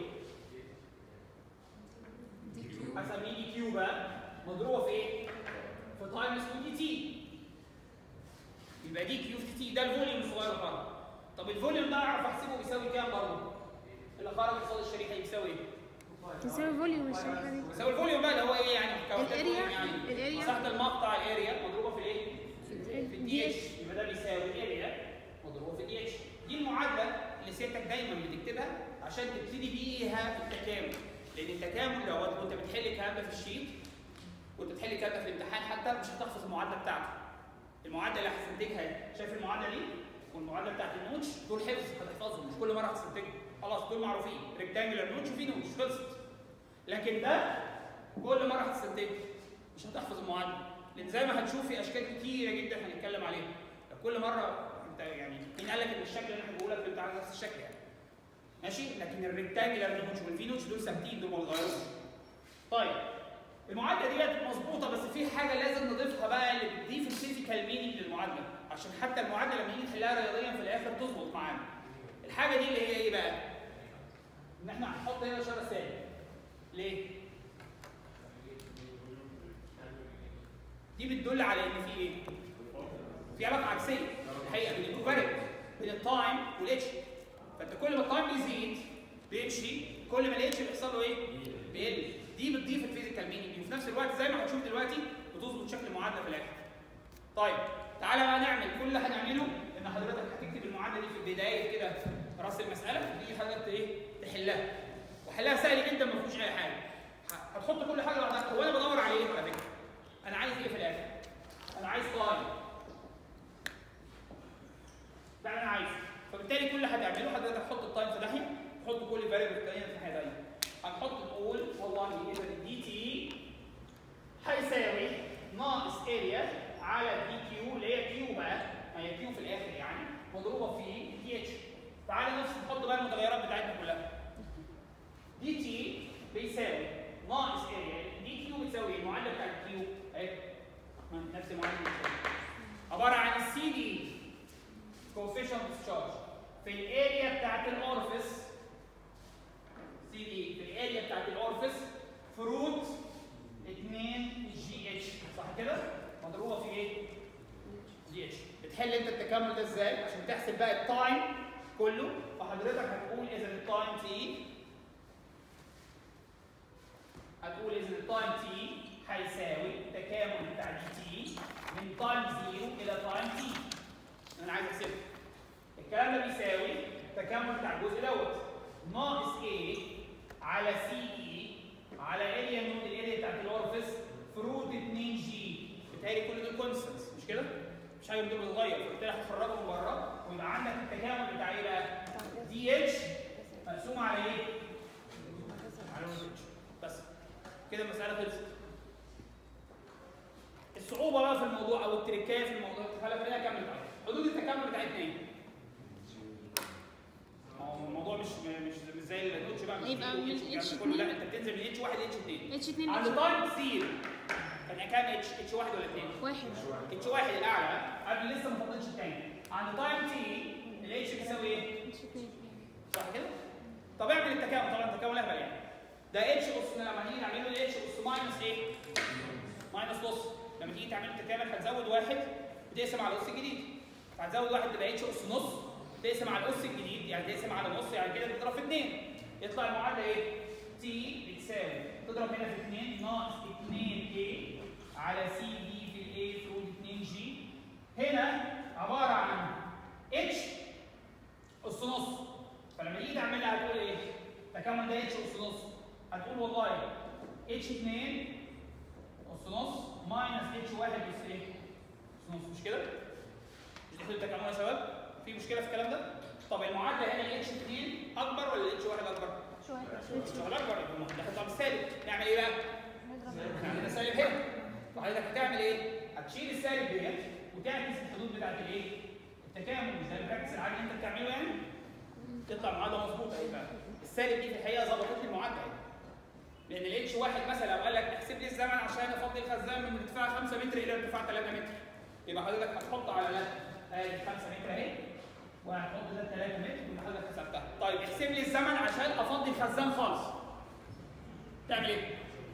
هسميه دي كيو بقى مضروبه في ايه؟ في تايم اسمه دي تي يبقى دي كيو في تي ده الفوليوم الصغير اللي خرج طب الفوليوم ده اعرف احسبه بيساوي كام برضه؟ اللي خرج قصاد الشريحه بيساوي ايه؟ تساوي فوليوم الشريحه دي بيساوي الفوليوم بقى اللي هو ايه يعني؟ كوحدة الاريا فوليوم يعني الاريا مساحه المقطع الاريا مضروبه في الايه؟ في دي الدي اتش اتش يبقى ده بيساوي الاريا مضروبه في الدي اتش دي المعادله اللي سيادتك دايما بتكتبها عشان تبتدي بيها التكامل لان التكامل لو كنت بتحل الكلام ده في الشيت وانت بتحل الكلام ده في الامتحان حتى مش هتحفظ المعادله بتاعته المعادله اللي هتستنتجها شايف المعادله دي والمعادله بتاعت النوتش دول حفظ هتحفظهم مش كل مره هتستنتجهم خلاص دول معروفين ريكتانجلر نوتش وفي نوتش خلصت لكن ده كل مره هتستنتجه مش هتحفظ المعادله لان زي ما هتشوف في اشكال كتيره جدا هنتكلم عليها كل مره انت يعني مين قال لك ان الشكل اللي انا بقوله لك في الامتحان نفس الشكل يعني ماشي لكن الريكتانجلر نوتش والفي نوتش دول ثابتين دول ما بيتغيروش طيب المعادله ديت مظبوطه بس في حاجه لازم نضيفها بقى اللي بتضيف الفيزيكال مينينج للمعادله عشان حتى المعادله لما نيجي نحلها رياضيا في الاخر تظبط معانا الحاجه دي اللي هي ايه بقى؟ ان احنا هنحط هنا اشاره سالب ليه؟ دي بتدل على ان في ايه؟ في علاقه عكسيه الحقيقه بين الكوفاريبل بين التايم والاتش فانت كل ما التايم بيزيد بيمشي كل ما الاتش بيحصل له ايه؟ بيقل دي بتضيف الفيزيكال مينينج وفي نفس الوقت زي ما هتشوف دلوقتي بتظبط شكل المعادله في الاخر. طيب تعالى بقى نعمل كل اللي هنعمله ان حضرتك هتكتب المعادله دي في بدايه كده راس المساله دي حضرتك ايه؟ تحلها. وحلها سهل جدا ما فيهوش اي حاجه. ه- هتحط كل حاجه لوحدها هو انا بدور على ايه على فكره؟ انا عايز ايه في الاخر؟ انا عايز تايم. ده اللي انا عايزه. فبالتالي كل اللي هتعمله حضرتك هتحط التايم في ناحيه تحط كل فاريبل الثانيه في ناحيه ثانيه. هنحط نقول والله اذا الدي تي هيساوي ناقص اريا على دي كيو اللي هي كيو بقى ما هي كيو في الاخر يعني مضروبه في دي اتش تعالى نفس نحط بقى المتغيرات بتاعتنا كلها دي تي بيساوي ناقص اريا دي كيو بتساوي ايه؟ المعادله بتاعت كيو اهي ما نفس المعادله عباره عن السي دي coefficient discharge في الاريا بتاعت الاورفيس سي دي في الاريا بتاعت الاورفيس فروت 2 جي اتش صح كده؟ مضروبه في ايه؟ جي اتش بتحل انت التكامل ده ازاي؟ عشان تحسب بقى التايم كله فحضرتك هتقول اذا التايم تي هتقول اذا التايم تي هيساوي التكامل بتاع دي تي من تايم زيرو الى تايم تي انا عايز احسبه الكلام ده بيساوي التكامل بتاع الجزء دوت ناقص ايه على سي اي على اريا نود الاريا بتاعت الاورفيس فروت 2 جي بتهيألي كل دول كونستنتس مش كده؟ مش حاجه من دول بتتغير فبالتالي هتخرجهم بره ويبقى عندك التكامل بتاع ايه بقى؟ دي اتش مقسوم على ايه؟ على روت اتش بس كده المساله خلصت الصعوبه بقى في الموضوع او التركايه في الموضوع خلينا خلينا نكمل بقى حدود التكامل بتاعتنا ايه؟ ما هو الموضوع مش مش مش زي النوتش بقى مش هيبقى زيرو من اتش اتش الكلام ده كله لا اتنين. انت بتنزل من اتش 1 ل اتش 2 اتش 2 عند تايم زيرو كان كام اتش؟ اتش 1 ولا 2؟ واحد اتش 1 الاعلى قبل لسه ما فضلش الثاني عند تايم تي الاتش بيساوي ايه؟ اتش 2 صح كده؟ طب اعمل التكامل طبعا التكامل اهبل يعني ده اتش اس لما نيجي نعمله الاتش اس ماينس ايه؟ ماينس نص لما تيجي تعمل التكامل هتزود واحد بتقسم على الاس الجديد هتزود واحد تبقى اتش اس نص تقسم على الاس الجديد يعني تقسم على نص يعني كده بتضرب في 2 يطلع المعادله ايه؟ تي بتساوي تضرب هنا في 2 ناقص 2 اي على سي دي في الاي فروت 2 جي هنا عباره عن اتش اس نص فلما تيجي تعملها هتقول ايه؟ تكامل ده اتش اس نص هتقول والله اتش 2 اس نص ماينس اتش 1 اس ايه؟ اس نص مش كده؟ مش دي حدود التكامل يا شباب؟ في مشكله في الكلام ده؟ طب المعادله هنا الاتش 2 اكبر ولا الاتش 1 اكبر؟ الاتش 1 اكبر يبقى المعادله هتطلع بالسالب نعمل ايه بقى؟ نعمل ده سالب هنا وحضرتك هتعمل ايه؟ هتشيل السالب ديت وتعكس الحدود بتاعت الايه؟ التكامل مش ده البراكتس العادي اللي انت بتعمله يعني تطلع المعادله مظبوطه اهي بقى السالب دي في الحقيقه ظبطت لي المعادله اهي لان الاتش واحد مثلا لو قال لك احسب لي الزمن عشان افضي الخزان من ارتفاع 5 متر الى ارتفاع 3 متر يبقى حضرتك هتحط على ده ادي 5 متر اهي وهتحط ده 3 متر يبقى حضرتك حسبتها طيب احسب لي الزمن عشان افضي الخزان خالص تعمل ايه؟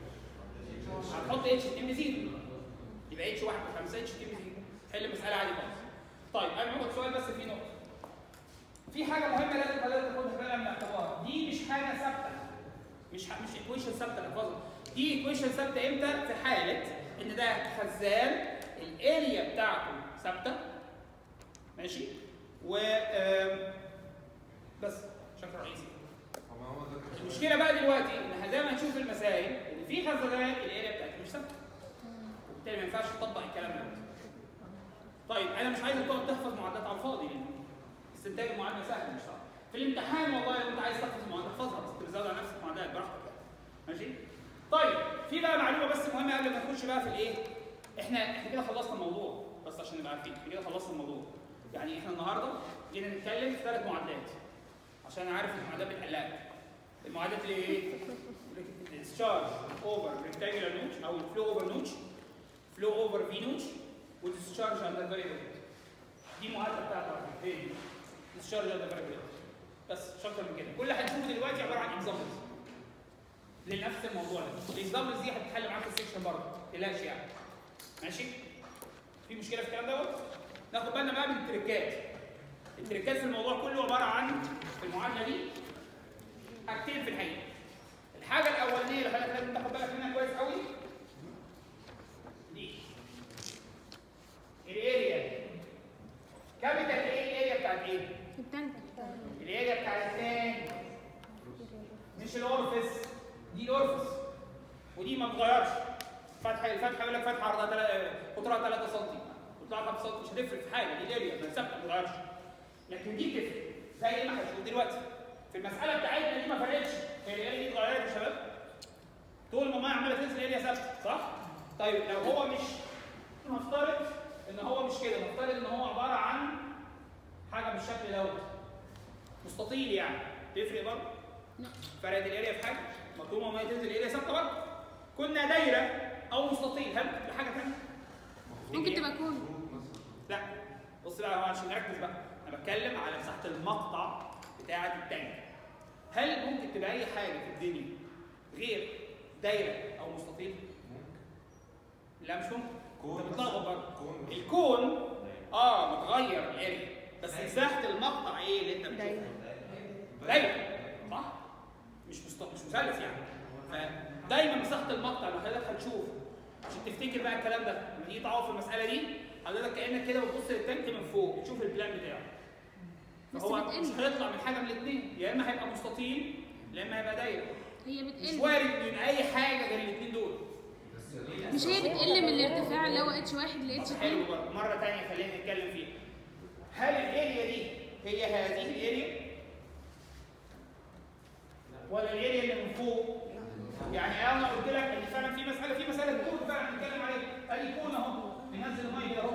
هتحط اتش 2 بزيرو يبقى اتش 1 ب 5 اتش 2 بزيرو حل المساله عادي خالص طيب انا هاخد سؤال بس في نقطه في حاجه مهمه لازم حضرتك تاخدها بالك من الاعتبار دي مش حاجه ثابته مش ح- مش ايكويشن ثابته احفظها دي ايكويشن ثابته امتى في حاله ان ده خزان الاريا بتاعته ثابته ماشي و آم، بس شكل رئيسي هو هو ده كده. المشكله بقى دلوقتي ان زي ما هنشوف في المسائل ان في خزانات الاريا بتاعتها مش ثابته وبالتالي ما ينفعش تطبق الكلام ده طيب انا مش عايزك تقعد تحفظ معادلات على الفاضي لان استنتاج المعادله سهل مش صعب في الامتحان والله لو انت عايز تحفظ المعادله احفظها بس انت بتزود على نفسك معادلات براحتك يعني. ماشي طيب في بقى معلومه بس مهمه قبل ما نخش بقى في الايه احنا احنا كده خلصنا الموضوع بس عشان نبقى عارفين احنا كده خلصنا الموضوع يعني احنا النهارده جينا نتكلم في ثلاث معادلات عشان انا عارف ان المعادلات بنحلها المعادلات اللي ايه discharge over rectangular notch او flow over notch flow over v notch وdischarge under variable دي المعادله بتاعت ايه discharge under variable بس مش اكتر من كده كل اللي هنشوفه دلوقتي عباره عن اكزامبلز لنفس الموضوع ده الاكزامبلز دي هتتحل معاك في السكشن برضه ما تقلقش يعني ماشي في مشكله في الكلام دوت ناخد بالنا بقى من التريكات التريكات في الموضوع كله عباره عن في المعادله دي حاجتين في الحقيقه الحاجه الاولانيه اللي حضرتك لازم تاخد بالك منها كويس قوي دي الاريا كابيتال ايه الاريا بتاعت ايه؟ التانك الاريا بتاعت التانك مش الاورفس دي الاورفس ودي ما بتغيرش فتحه الفتحه يقول لك فتحه عرضها تلا- قطرها 3 سم قطرها 5 سم مش هتفرق في حاجه دي الاريا ما ثابته ما بتتغيرش لكن دي تفرق زي ما هنشوف دلوقتي في المساله بتاعتنا دي ما فرقتش هي الاريا دي اتغيرت يا شباب طول ما الميه عماله تنزل الاريا ثابته صح؟ طيب لو هو مش نفترض ان هو مش كده نفترض ان هو عباره عن حاجه بالشكل دوت مستطيل يعني تفرق برضه؟ لا. فرقت الاريا في حاجه؟ ما طول ما الميه تنزل الاريا ثابته برضه كنا دايره او مستطيل هل في حاجه ثانيه؟ ممكن تبقى كون لا بص بقى هو عشان نركز بقى انا بتكلم على مساحه المقطع بتاعه التانك هل ممكن تبقى اي حاجه في الدنيا غير دايره او مستطيل؟ لا مش ممكن كون انت بتلخبط برضه كون الكون اه متغير الاريا بس مساحه المقطع ايه اللي انت بتشوفه؟ دايره صح؟ مش مست... مش مثلث يعني فدايما مساحه المقطع اللي حضرتك هتشوف عشان تفتكر بقى الكلام ده لما تيجي تقعد في المساله دي حضرتك كانك كده بتبص للتانك من فوق بتشوف البلان بتاعه بس فهو بتقل. مش هيطلع من حاجه من الاثنين يا اما هيبقى مستطيل يا اما هيبقى دايره هي مش بتقل وارد إنه يبقى اي حاجه غير الاثنين دول مش هي بتقل من الارتفاع اللي هو اتش واحد ل اتش طب حلو اتنين برضه مره ثانيه خلينا نتكلم فيها هل الاريا دي هي هذه الاريا ولا الاريا اللي من فوق يعني انا قلت لك ان فعلا في مساله في مساله كون فعلا بنتكلم عليها ادي كون اهو بينزل الميه كده اهو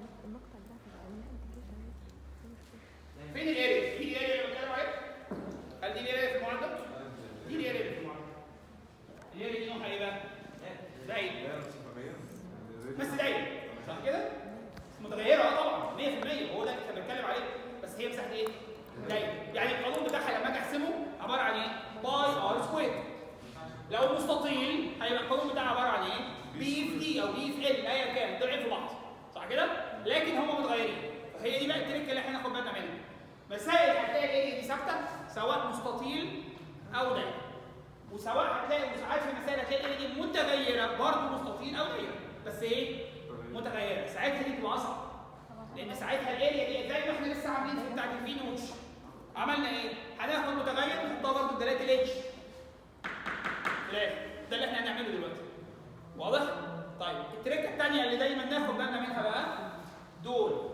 فين الاريا؟ دي الاريا اللي بتكلم عليها؟ هل دي الاريا في المعدل؟ دي الاريا اللي في المعدل الاريا دي نوعها ايه بقى؟ دايره لا بس متغيرة. بس دايره صح كده؟ متغيره اه طبعا 100% هو ده اللي احنا بنتكلم عليه بس هي مساحه ايه؟ دايره يعني القانون بتاعها لما اجي احسبه عباره عن ايه؟ باي ار سكوير لو مستطيل هيبقى القانون بتاعه عباره عن ايه؟ بي في دي او بي في ال ايا كان ضعف في بعض صح كده؟ لكن هم متغيرين فهي دي بقى التركه اللي احنا ناخد بالنا منها مسائل هتلاقي الاريا دي ثابته سواء مستطيل او دايره وسواء هتلاقي وساعات في مسائل هتلاقي الاريا دي متغيره برضه مستطيل او دايره بس ايه؟ متغيره ساعتها دي تبقى اصعب لان ساعتها الاريا دي زي ما احنا لسه عاملين في بتاعت الفي نوتش عملنا ايه؟ هناخد متغير ونحطها برضه بدلاله الاتش في الاخر ده اللي احنا هنعمله دلوقتي واضح؟ طيب التركه الثانيه اللي دايما ناخد بالنا منها بقى دول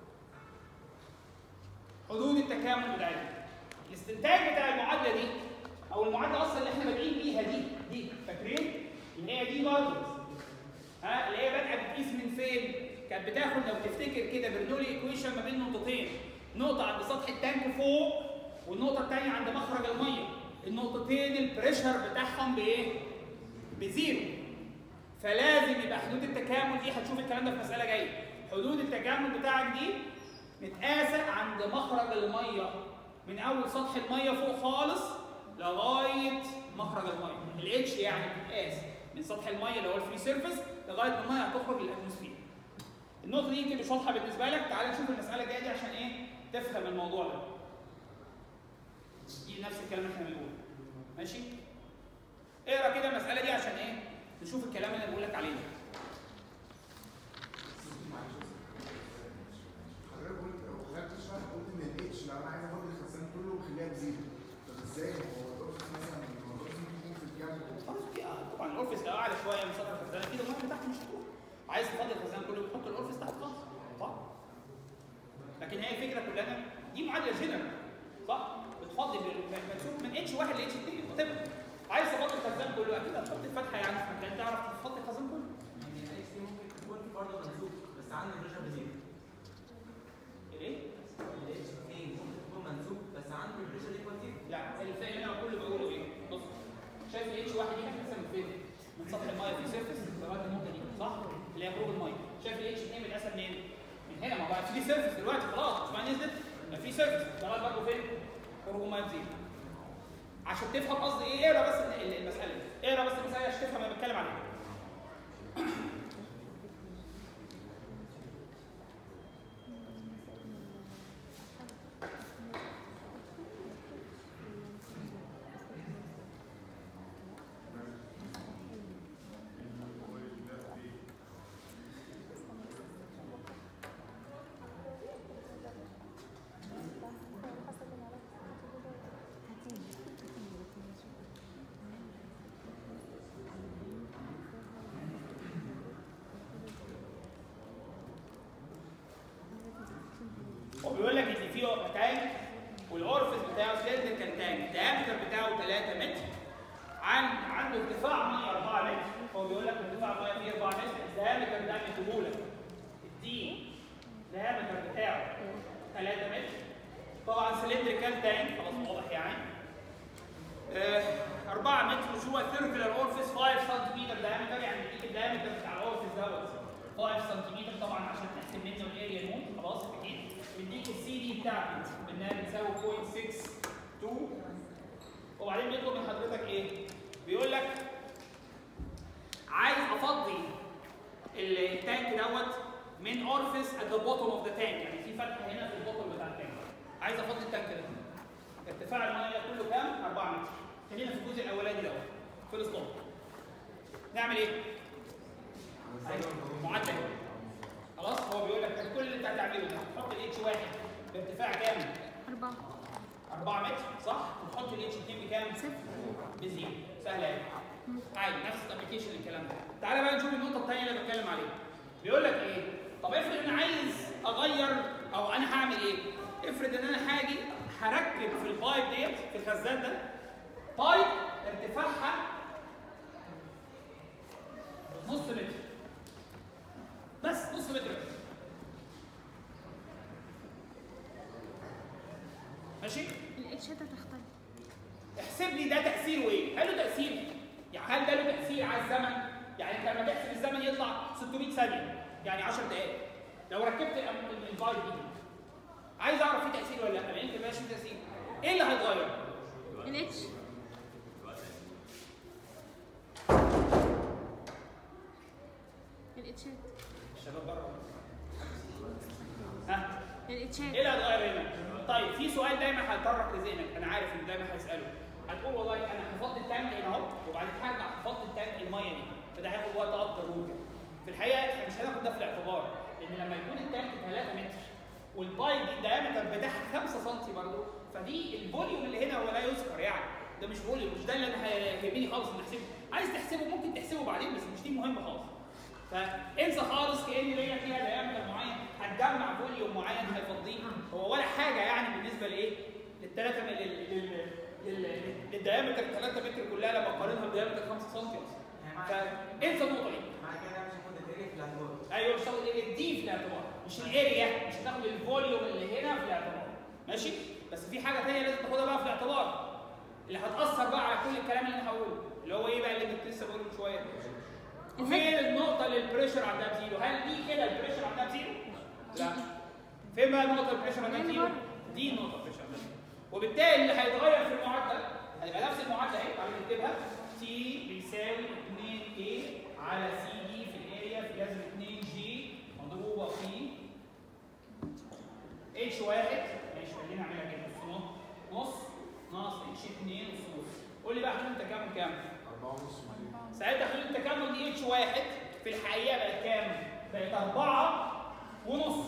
حدود التكامل بتاعتنا الاستنتاج بتاع المعادله دي او المعادله اصلا اللي احنا بادئين بيها دي دي فاكرين؟ ان هي دي برضه ها اللي هي بادئه بتقيس من فين؟ كانت بتاخد لو تفتكر كده برنولي ايكويشن ما بين نقطتين نقطه عند سطح التانك فوق والنقطه الثانيه عند مخرج الميه النقطتين البريشر بتاعهم بايه؟ بزيرو فلازم يبقى حدود التكامل دي هتشوف الكلام ده في مساله جايه حدود التكامل بتاعك دي متقاسه عند مخرج الميه من اول سطح الميه فوق خالص لغايه مخرج الميه الاتش يعني بتتقاس من سطح الميه اللي هو الفري سيرفيس لغايه ما الميه هتخرج للاتموسفير النقطه دي يمكن مش واضحه بالنسبه لك تعال نشوف المساله الجايه دي عشان ايه تفهم الموضوع ده دي نفس الكلام اللي احنا بنقوله ماشي اقرا كده المساله دي عشان ايه نشوف الكلام اللي بقول لك عليه ده حضرتك قلت حضرتك تشرح قلت ان الاتش لو انا عايز اخد الخزان كله وخليها بزيرو طب ازاي هو الاوفيس مثلا هو الاوفيس ممكن يكون في الجنب خلاص في آه، طبعا الاورفيس لو اعلى شويه من سطح الخزانه كده ممكن تحت مش هتروح عايز تفضي الخزان كله بتحط الاورفيس تحت خالص صح لكن هي الفكره كلها دي معادله جنرال صح بتفضي ب- ب- بتشوف من اتش واحد ل اتش 2 وتبقى عايز تفضي الخزان كله اكيد هتحط الفتحه يعني في مكان تعرف تفضي الخزان كله يعني الاكس دي ممكن تكون برضه منسوب بس عنده بريشر بزيرو الايه؟ الاتش دي ممكن تكون منسوب بس عنده بريشر ايكوال زيرو لا الفعل اللي انا كله بقوله ايه؟ بص شايف الاتش واحد دي كانت مثلا من فين؟ من سطح الميه في سيرفس لغايه النقطه دي صح؟ اللي هي خروج الميه شايف الاتش 2 متقسم منين؟ من هنا ما بقى في سيرفس دلوقتي خلاص مش معنى نزلت يبقى في سيرفس لغايه برضه فين؟ خروج الميه بزيرو عشان تفهم قصدي ايه اقرا بس ال- المساله دي اقرا بس المساله عشان تفهم انا بتكلم عليها بيقول لك ان في تانك والاورفس بتاعه سلندريكال تانك الديامتر بتاعه 3 متر عن عنده ارتفاع ميه 4 متر هو بيقول لك ارتفاع ميه فيه 4 متر الديامتر ده مديهولك الدي الديامتر بتاعه 3 متر طبعا سلندريكال تانك خلاص واضح يعني 4 متر جوه سيركلر اورفيس 5 سنتيمتر دايمتر يعني بيديك الدايمتر بتاع الاورفيس دوت 5 سنتيمتر طبعا عشان تحسب منه الاريا نوت خلاص اكيد بيديك السي دي بتاعتك انها بتساوي 0.62 وبعدين بيطلب من حضرتك ايه؟ بيقول لك عايز افضي التانك دوت من اورفيس ات ذا بوتوم اوف ذا تانك يعني في فتحه هنا في البوتوم بتاع التانك عايز افضي التانك ده ارتفاع الميه كله كام؟ 4 متر خلينا في الجزء الاولاني الاول في الاسطوانه نعمل ايه؟ معدل خلاص هو بيقول لك كل اللي انت هتعمله ده هتحط الاتش واحد بارتفاع كام؟ أربعة 4 متر صح؟ وتحط الاتش 2 بكام؟ صفر بزيرو سهله قوي عادي نفس الابلكيشن الكلام ده تعالى بقى نشوف النقطه الثانيه اللي بتكلم عليها بيقول لك ايه طب افرض انا عايز اغير او انا هعمل ايه افرض ان انا هاجي هركب في البايب ديت في الخزان ده بايب ارتفاعها نص متر بس نص متر ماشي الاتش هتختلف احسب لي ده تاثيره ايه؟ هل له تاثير؟ يعني هل ده له تاثير على الزمن؟ يعني انت لما تحسب الزمن يطلع 600 ثانيه يعني 10 دقائق لو ركبت الأم- الفايل دي عايز اعرف في تاثير ولا لا؟ لان انت ماشي تاثير ايه اللي هيتغير؟ الاتش الاتشات الشباب بره ها الاتشات ايه اللي هيتغير هنا؟ طيب في سؤال دايما هيتطرق لذهنك انا عارف ان دايما هيساله هتقول والله انا هفضي التانك هنا اهو وبعدين هرجع افضي التانك الميه دي فده هياخد وقت اكتر ممكن في الحقيقه احنا مش هناخد ده في الاعتبار لان لما يكون التانك 3 متر والبايب دي الدايمتر بتاعها 5 سم برضه فدي الفوليوم اللي هنا هو لا يذكر يعني ده مش فوليوم مش ده اللي انا هيهمني خالص ان احسبه عايز تحسبه ممكن تحسبه بعدين بس مش دي مهمه خالص فانسى خالص كان ليا فيها دايمتر معين هتجمع فوليوم معين هيفضيه هو ولا حاجه يعني بالنسبه لايه؟ للثلاثه لل لل لل- للديامتر 3 متر كلها لما اقارنها بديامتر 5 سم اصلا يعني مع فانسى النقطه دي مع كده مش هاخد الاريا في الاعتبار ايوه مش هتاخد الاريا دي في الاعتبار مش الاريا مش هتاخد الفوليوم اللي هنا في الاعتبار ماشي بس في حاجه ثانيه لازم تاخدها بقى في الاعتبار اللي هتاثر بقى على كل الكلام اللي انا هقوله اللي هو ايه بقى اللي انت لسه بقوله من شويه فين النقطه اللي البريشر عندها بزيرو هل دي كده البريشر عندها بزيرو لا فين بقى النقطه البريشر عندها بزيرو دي النقطه البريشر عندها بزيرو وبالتالي اللي هيتغير في المعادله هيبقى نفس المعادله اهي تعالوا نكتبها تي بيساوي 2 a على سي دي في الاريا في جذر 2 جي مضروبه في اتش واحد ماشي خلينا نعملها كده نص نص ناقص اتش 2 نص نص قول لي بقى حلول التكامل كام؟ أربعة ونص مليون ساعتها حلول التكامل دي اتش واحد في الحقيقه بقت كام؟ بقت 4 ونص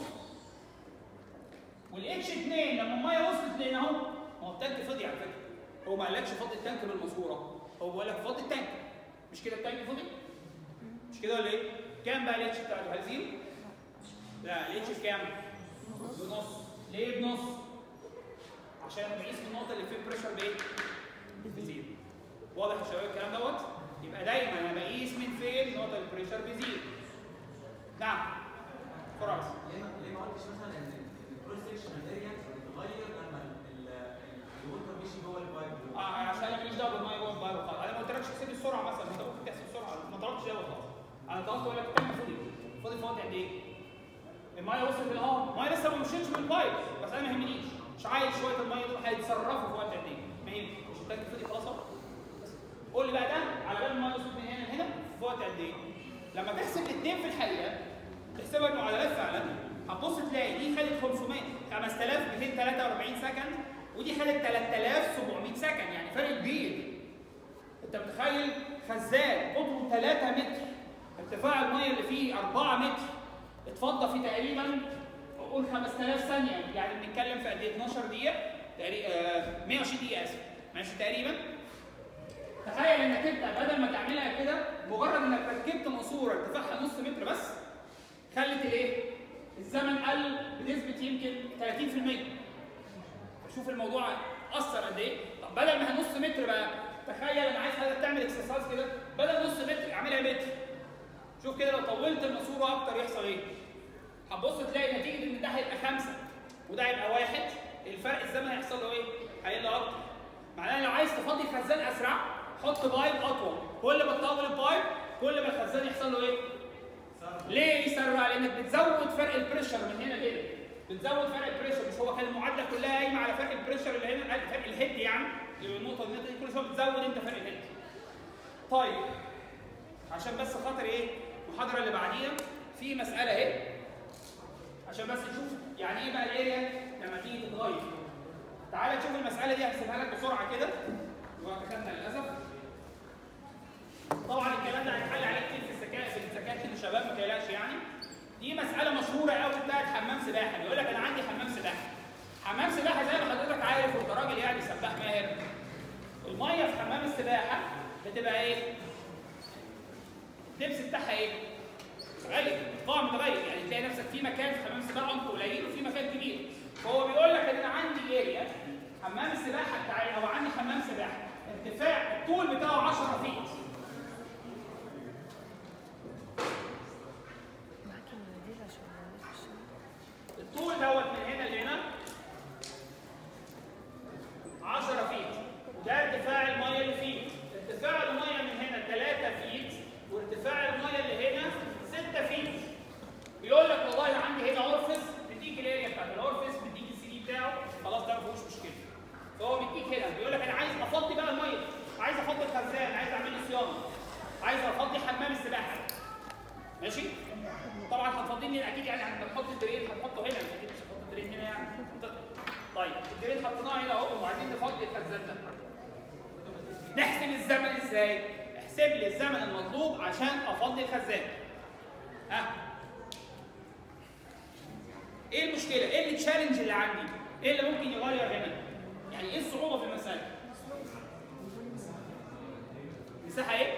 والاتش 2 لما الميه وصلت لهنا اهو ما هو التانك فضي على فكره هو ما قالكش فضي التانك بالماسوره هو بيقول لك فضي التانك مش كده التانك فضي؟ مش كده ولا ايه؟ كام بقى الاتش بتاعته؟ هل زيرو؟ لا الاتش بكام؟ بنص ليه بنص؟ عشان بقيس النقطه اللي فيه بريشر بايه؟ بزيرو واضح يا شباب الكلام دوت؟ يبقى دايما انا بقيس من فين نقطه البريشر بزيرو نعم خلاص ليه ما ليه ما قلتش مثلا ان الكروس سكشن اريا بتتغير لما ال- ال- الوتر مشي جوه البايب آه عشان انا ماليش دعوه بالميه جوه البايب خالص انا ما قلتلكش احسب السرعه مثلا انت ممكن تحسب السرعه ما طلبتش دوت خالص انا طلبت اقول لك كام فاضي فاضي فاضي قد ايه؟ الميه وصلت للاه الميه لسه ما مشيتش من البايب بس انا ما يهمنيش مش عايز شويه الميه دول هيتصرفوا في وقت قد ايه؟ ما يهمنيش مش التانك فاضي خلاص اهو بس. قول لي بقى ده على بال الميه وصلت من هنا لهنا في وقت قد ايه؟ لما تحسب الاثنين في الحقيقه تحسبها المعادلات فعلا هتبص تلاقي دي خدت 500 5243 سكند ودي خدت 3700 سكند يعني فرق كبير انت متخيل خزان قطره 3 متر ارتفاع الميه اللي فيه 4 متر اتفضى فيه تقريبا قول 5000 ثانيه يعني بنتكلم في قد ايه 12 دقيقه تقريبا آه 120 دقيقه اسف ماشي تقريبا تخيل انك انت بدل ما تعملها كده مجرد انك ركبت ماسوره ارتفاعها نص متر بس خلت الايه؟ الزمن قل بنسبه يمكن 30% شوف الموضوع اثر قد ايه طب بدل ما هي نص متر بقى تخيل انا عايز حضرتك تعمل اكسرسايز كده بدل نص متر اعملها متر شوف كده لو طولت الماسوره اكتر يحصل ايه هتبص تلاقي نتيجه ان ده هيبقى خمسه وده هيبقى واحد الفرق الزمن هيحصل له ايه؟ هيقل اكتر معناها لو عايز تفضي خزان اسرع حط بايب اطول كل ما تطول البايب كل ما الخزان يحصل له ايه؟ ليه يسرع؟ لانك بتزود فرق البريشر من هنا كده بتزود فرق البريشر مش هو كان المعادله كلها قايمه على فرق البريشر اللي هنا فرق الهيد يعني اللي النقطه دي النقطة دي كل شويه بتزود انت فرق الهيد طيب عشان بس خاطر ايه المحاضره اللي بعديها في مساله اهي عشان بس نشوف يعني ايه بقى الاريا لما تيجي تتغير تعالى نشوف المساله دي هحسبها لك بسرعه كده الوقت خدنا للاسف طبعا الكلام ده هيتحل عليه كتير في الذكاء في الذكاء الشباب ما تقلقش يعني دي مساله مشهوره قوي بتاعت حمام سباحه بيقول لك انا عندي حمام سباحه حمام سباحه زي ما حضرتك عارف وانت راجل يعني سباح ماهر الميه في حمام السباحه بتبقى ايه؟ الدبس بتاعها ايه؟ متغير قاع متغير يعني تلاقي نفسك في مكان في حمام السباحه عمق قليل وفي مكان كبير فهو بيقول لك ان انا عندي اريا حمام السباحه بتاعي او عندي حمام سباحه ارتفاع الطول بتاعه 10 فيت الطول دوت من هنا لهنا 10 فيت وده ارتفاع الميه اللي فيه ارتفاع الميه من هنا 3 فيت وارتفاع الميه اللي هنا 6 فيت بيقول لك والله انا عندي هنا اورفس بيديك الاريا بتاعت الاورفس بيديك السي دي بتاعه خلاص ده ما فيهوش مشكله فهو بيديك هنا بيقول لك انا عايز افضي بقى الميه عايز افضي الخزان عايز اعمل له صيانه عايز افضي حمام السباحه ماشي طبعا هتفضي لي اكيد يعني هنحط الدرين هنحطه هنا مش اكيد مش هنحط الدرين هنا يعني طيب الدرين حطيناه هنا اهو وعايزين نفضي الخزان ده نحسب الزمن ازاي؟ احسب لي الزمن المطلوب عشان افضي الخزان ها ايه المشكله؟ ايه التشالنج اللي عندي؟ ايه اللي ممكن يغير هنا؟ يعني ايه الصعوبه في المساله؟ مساحه ايه؟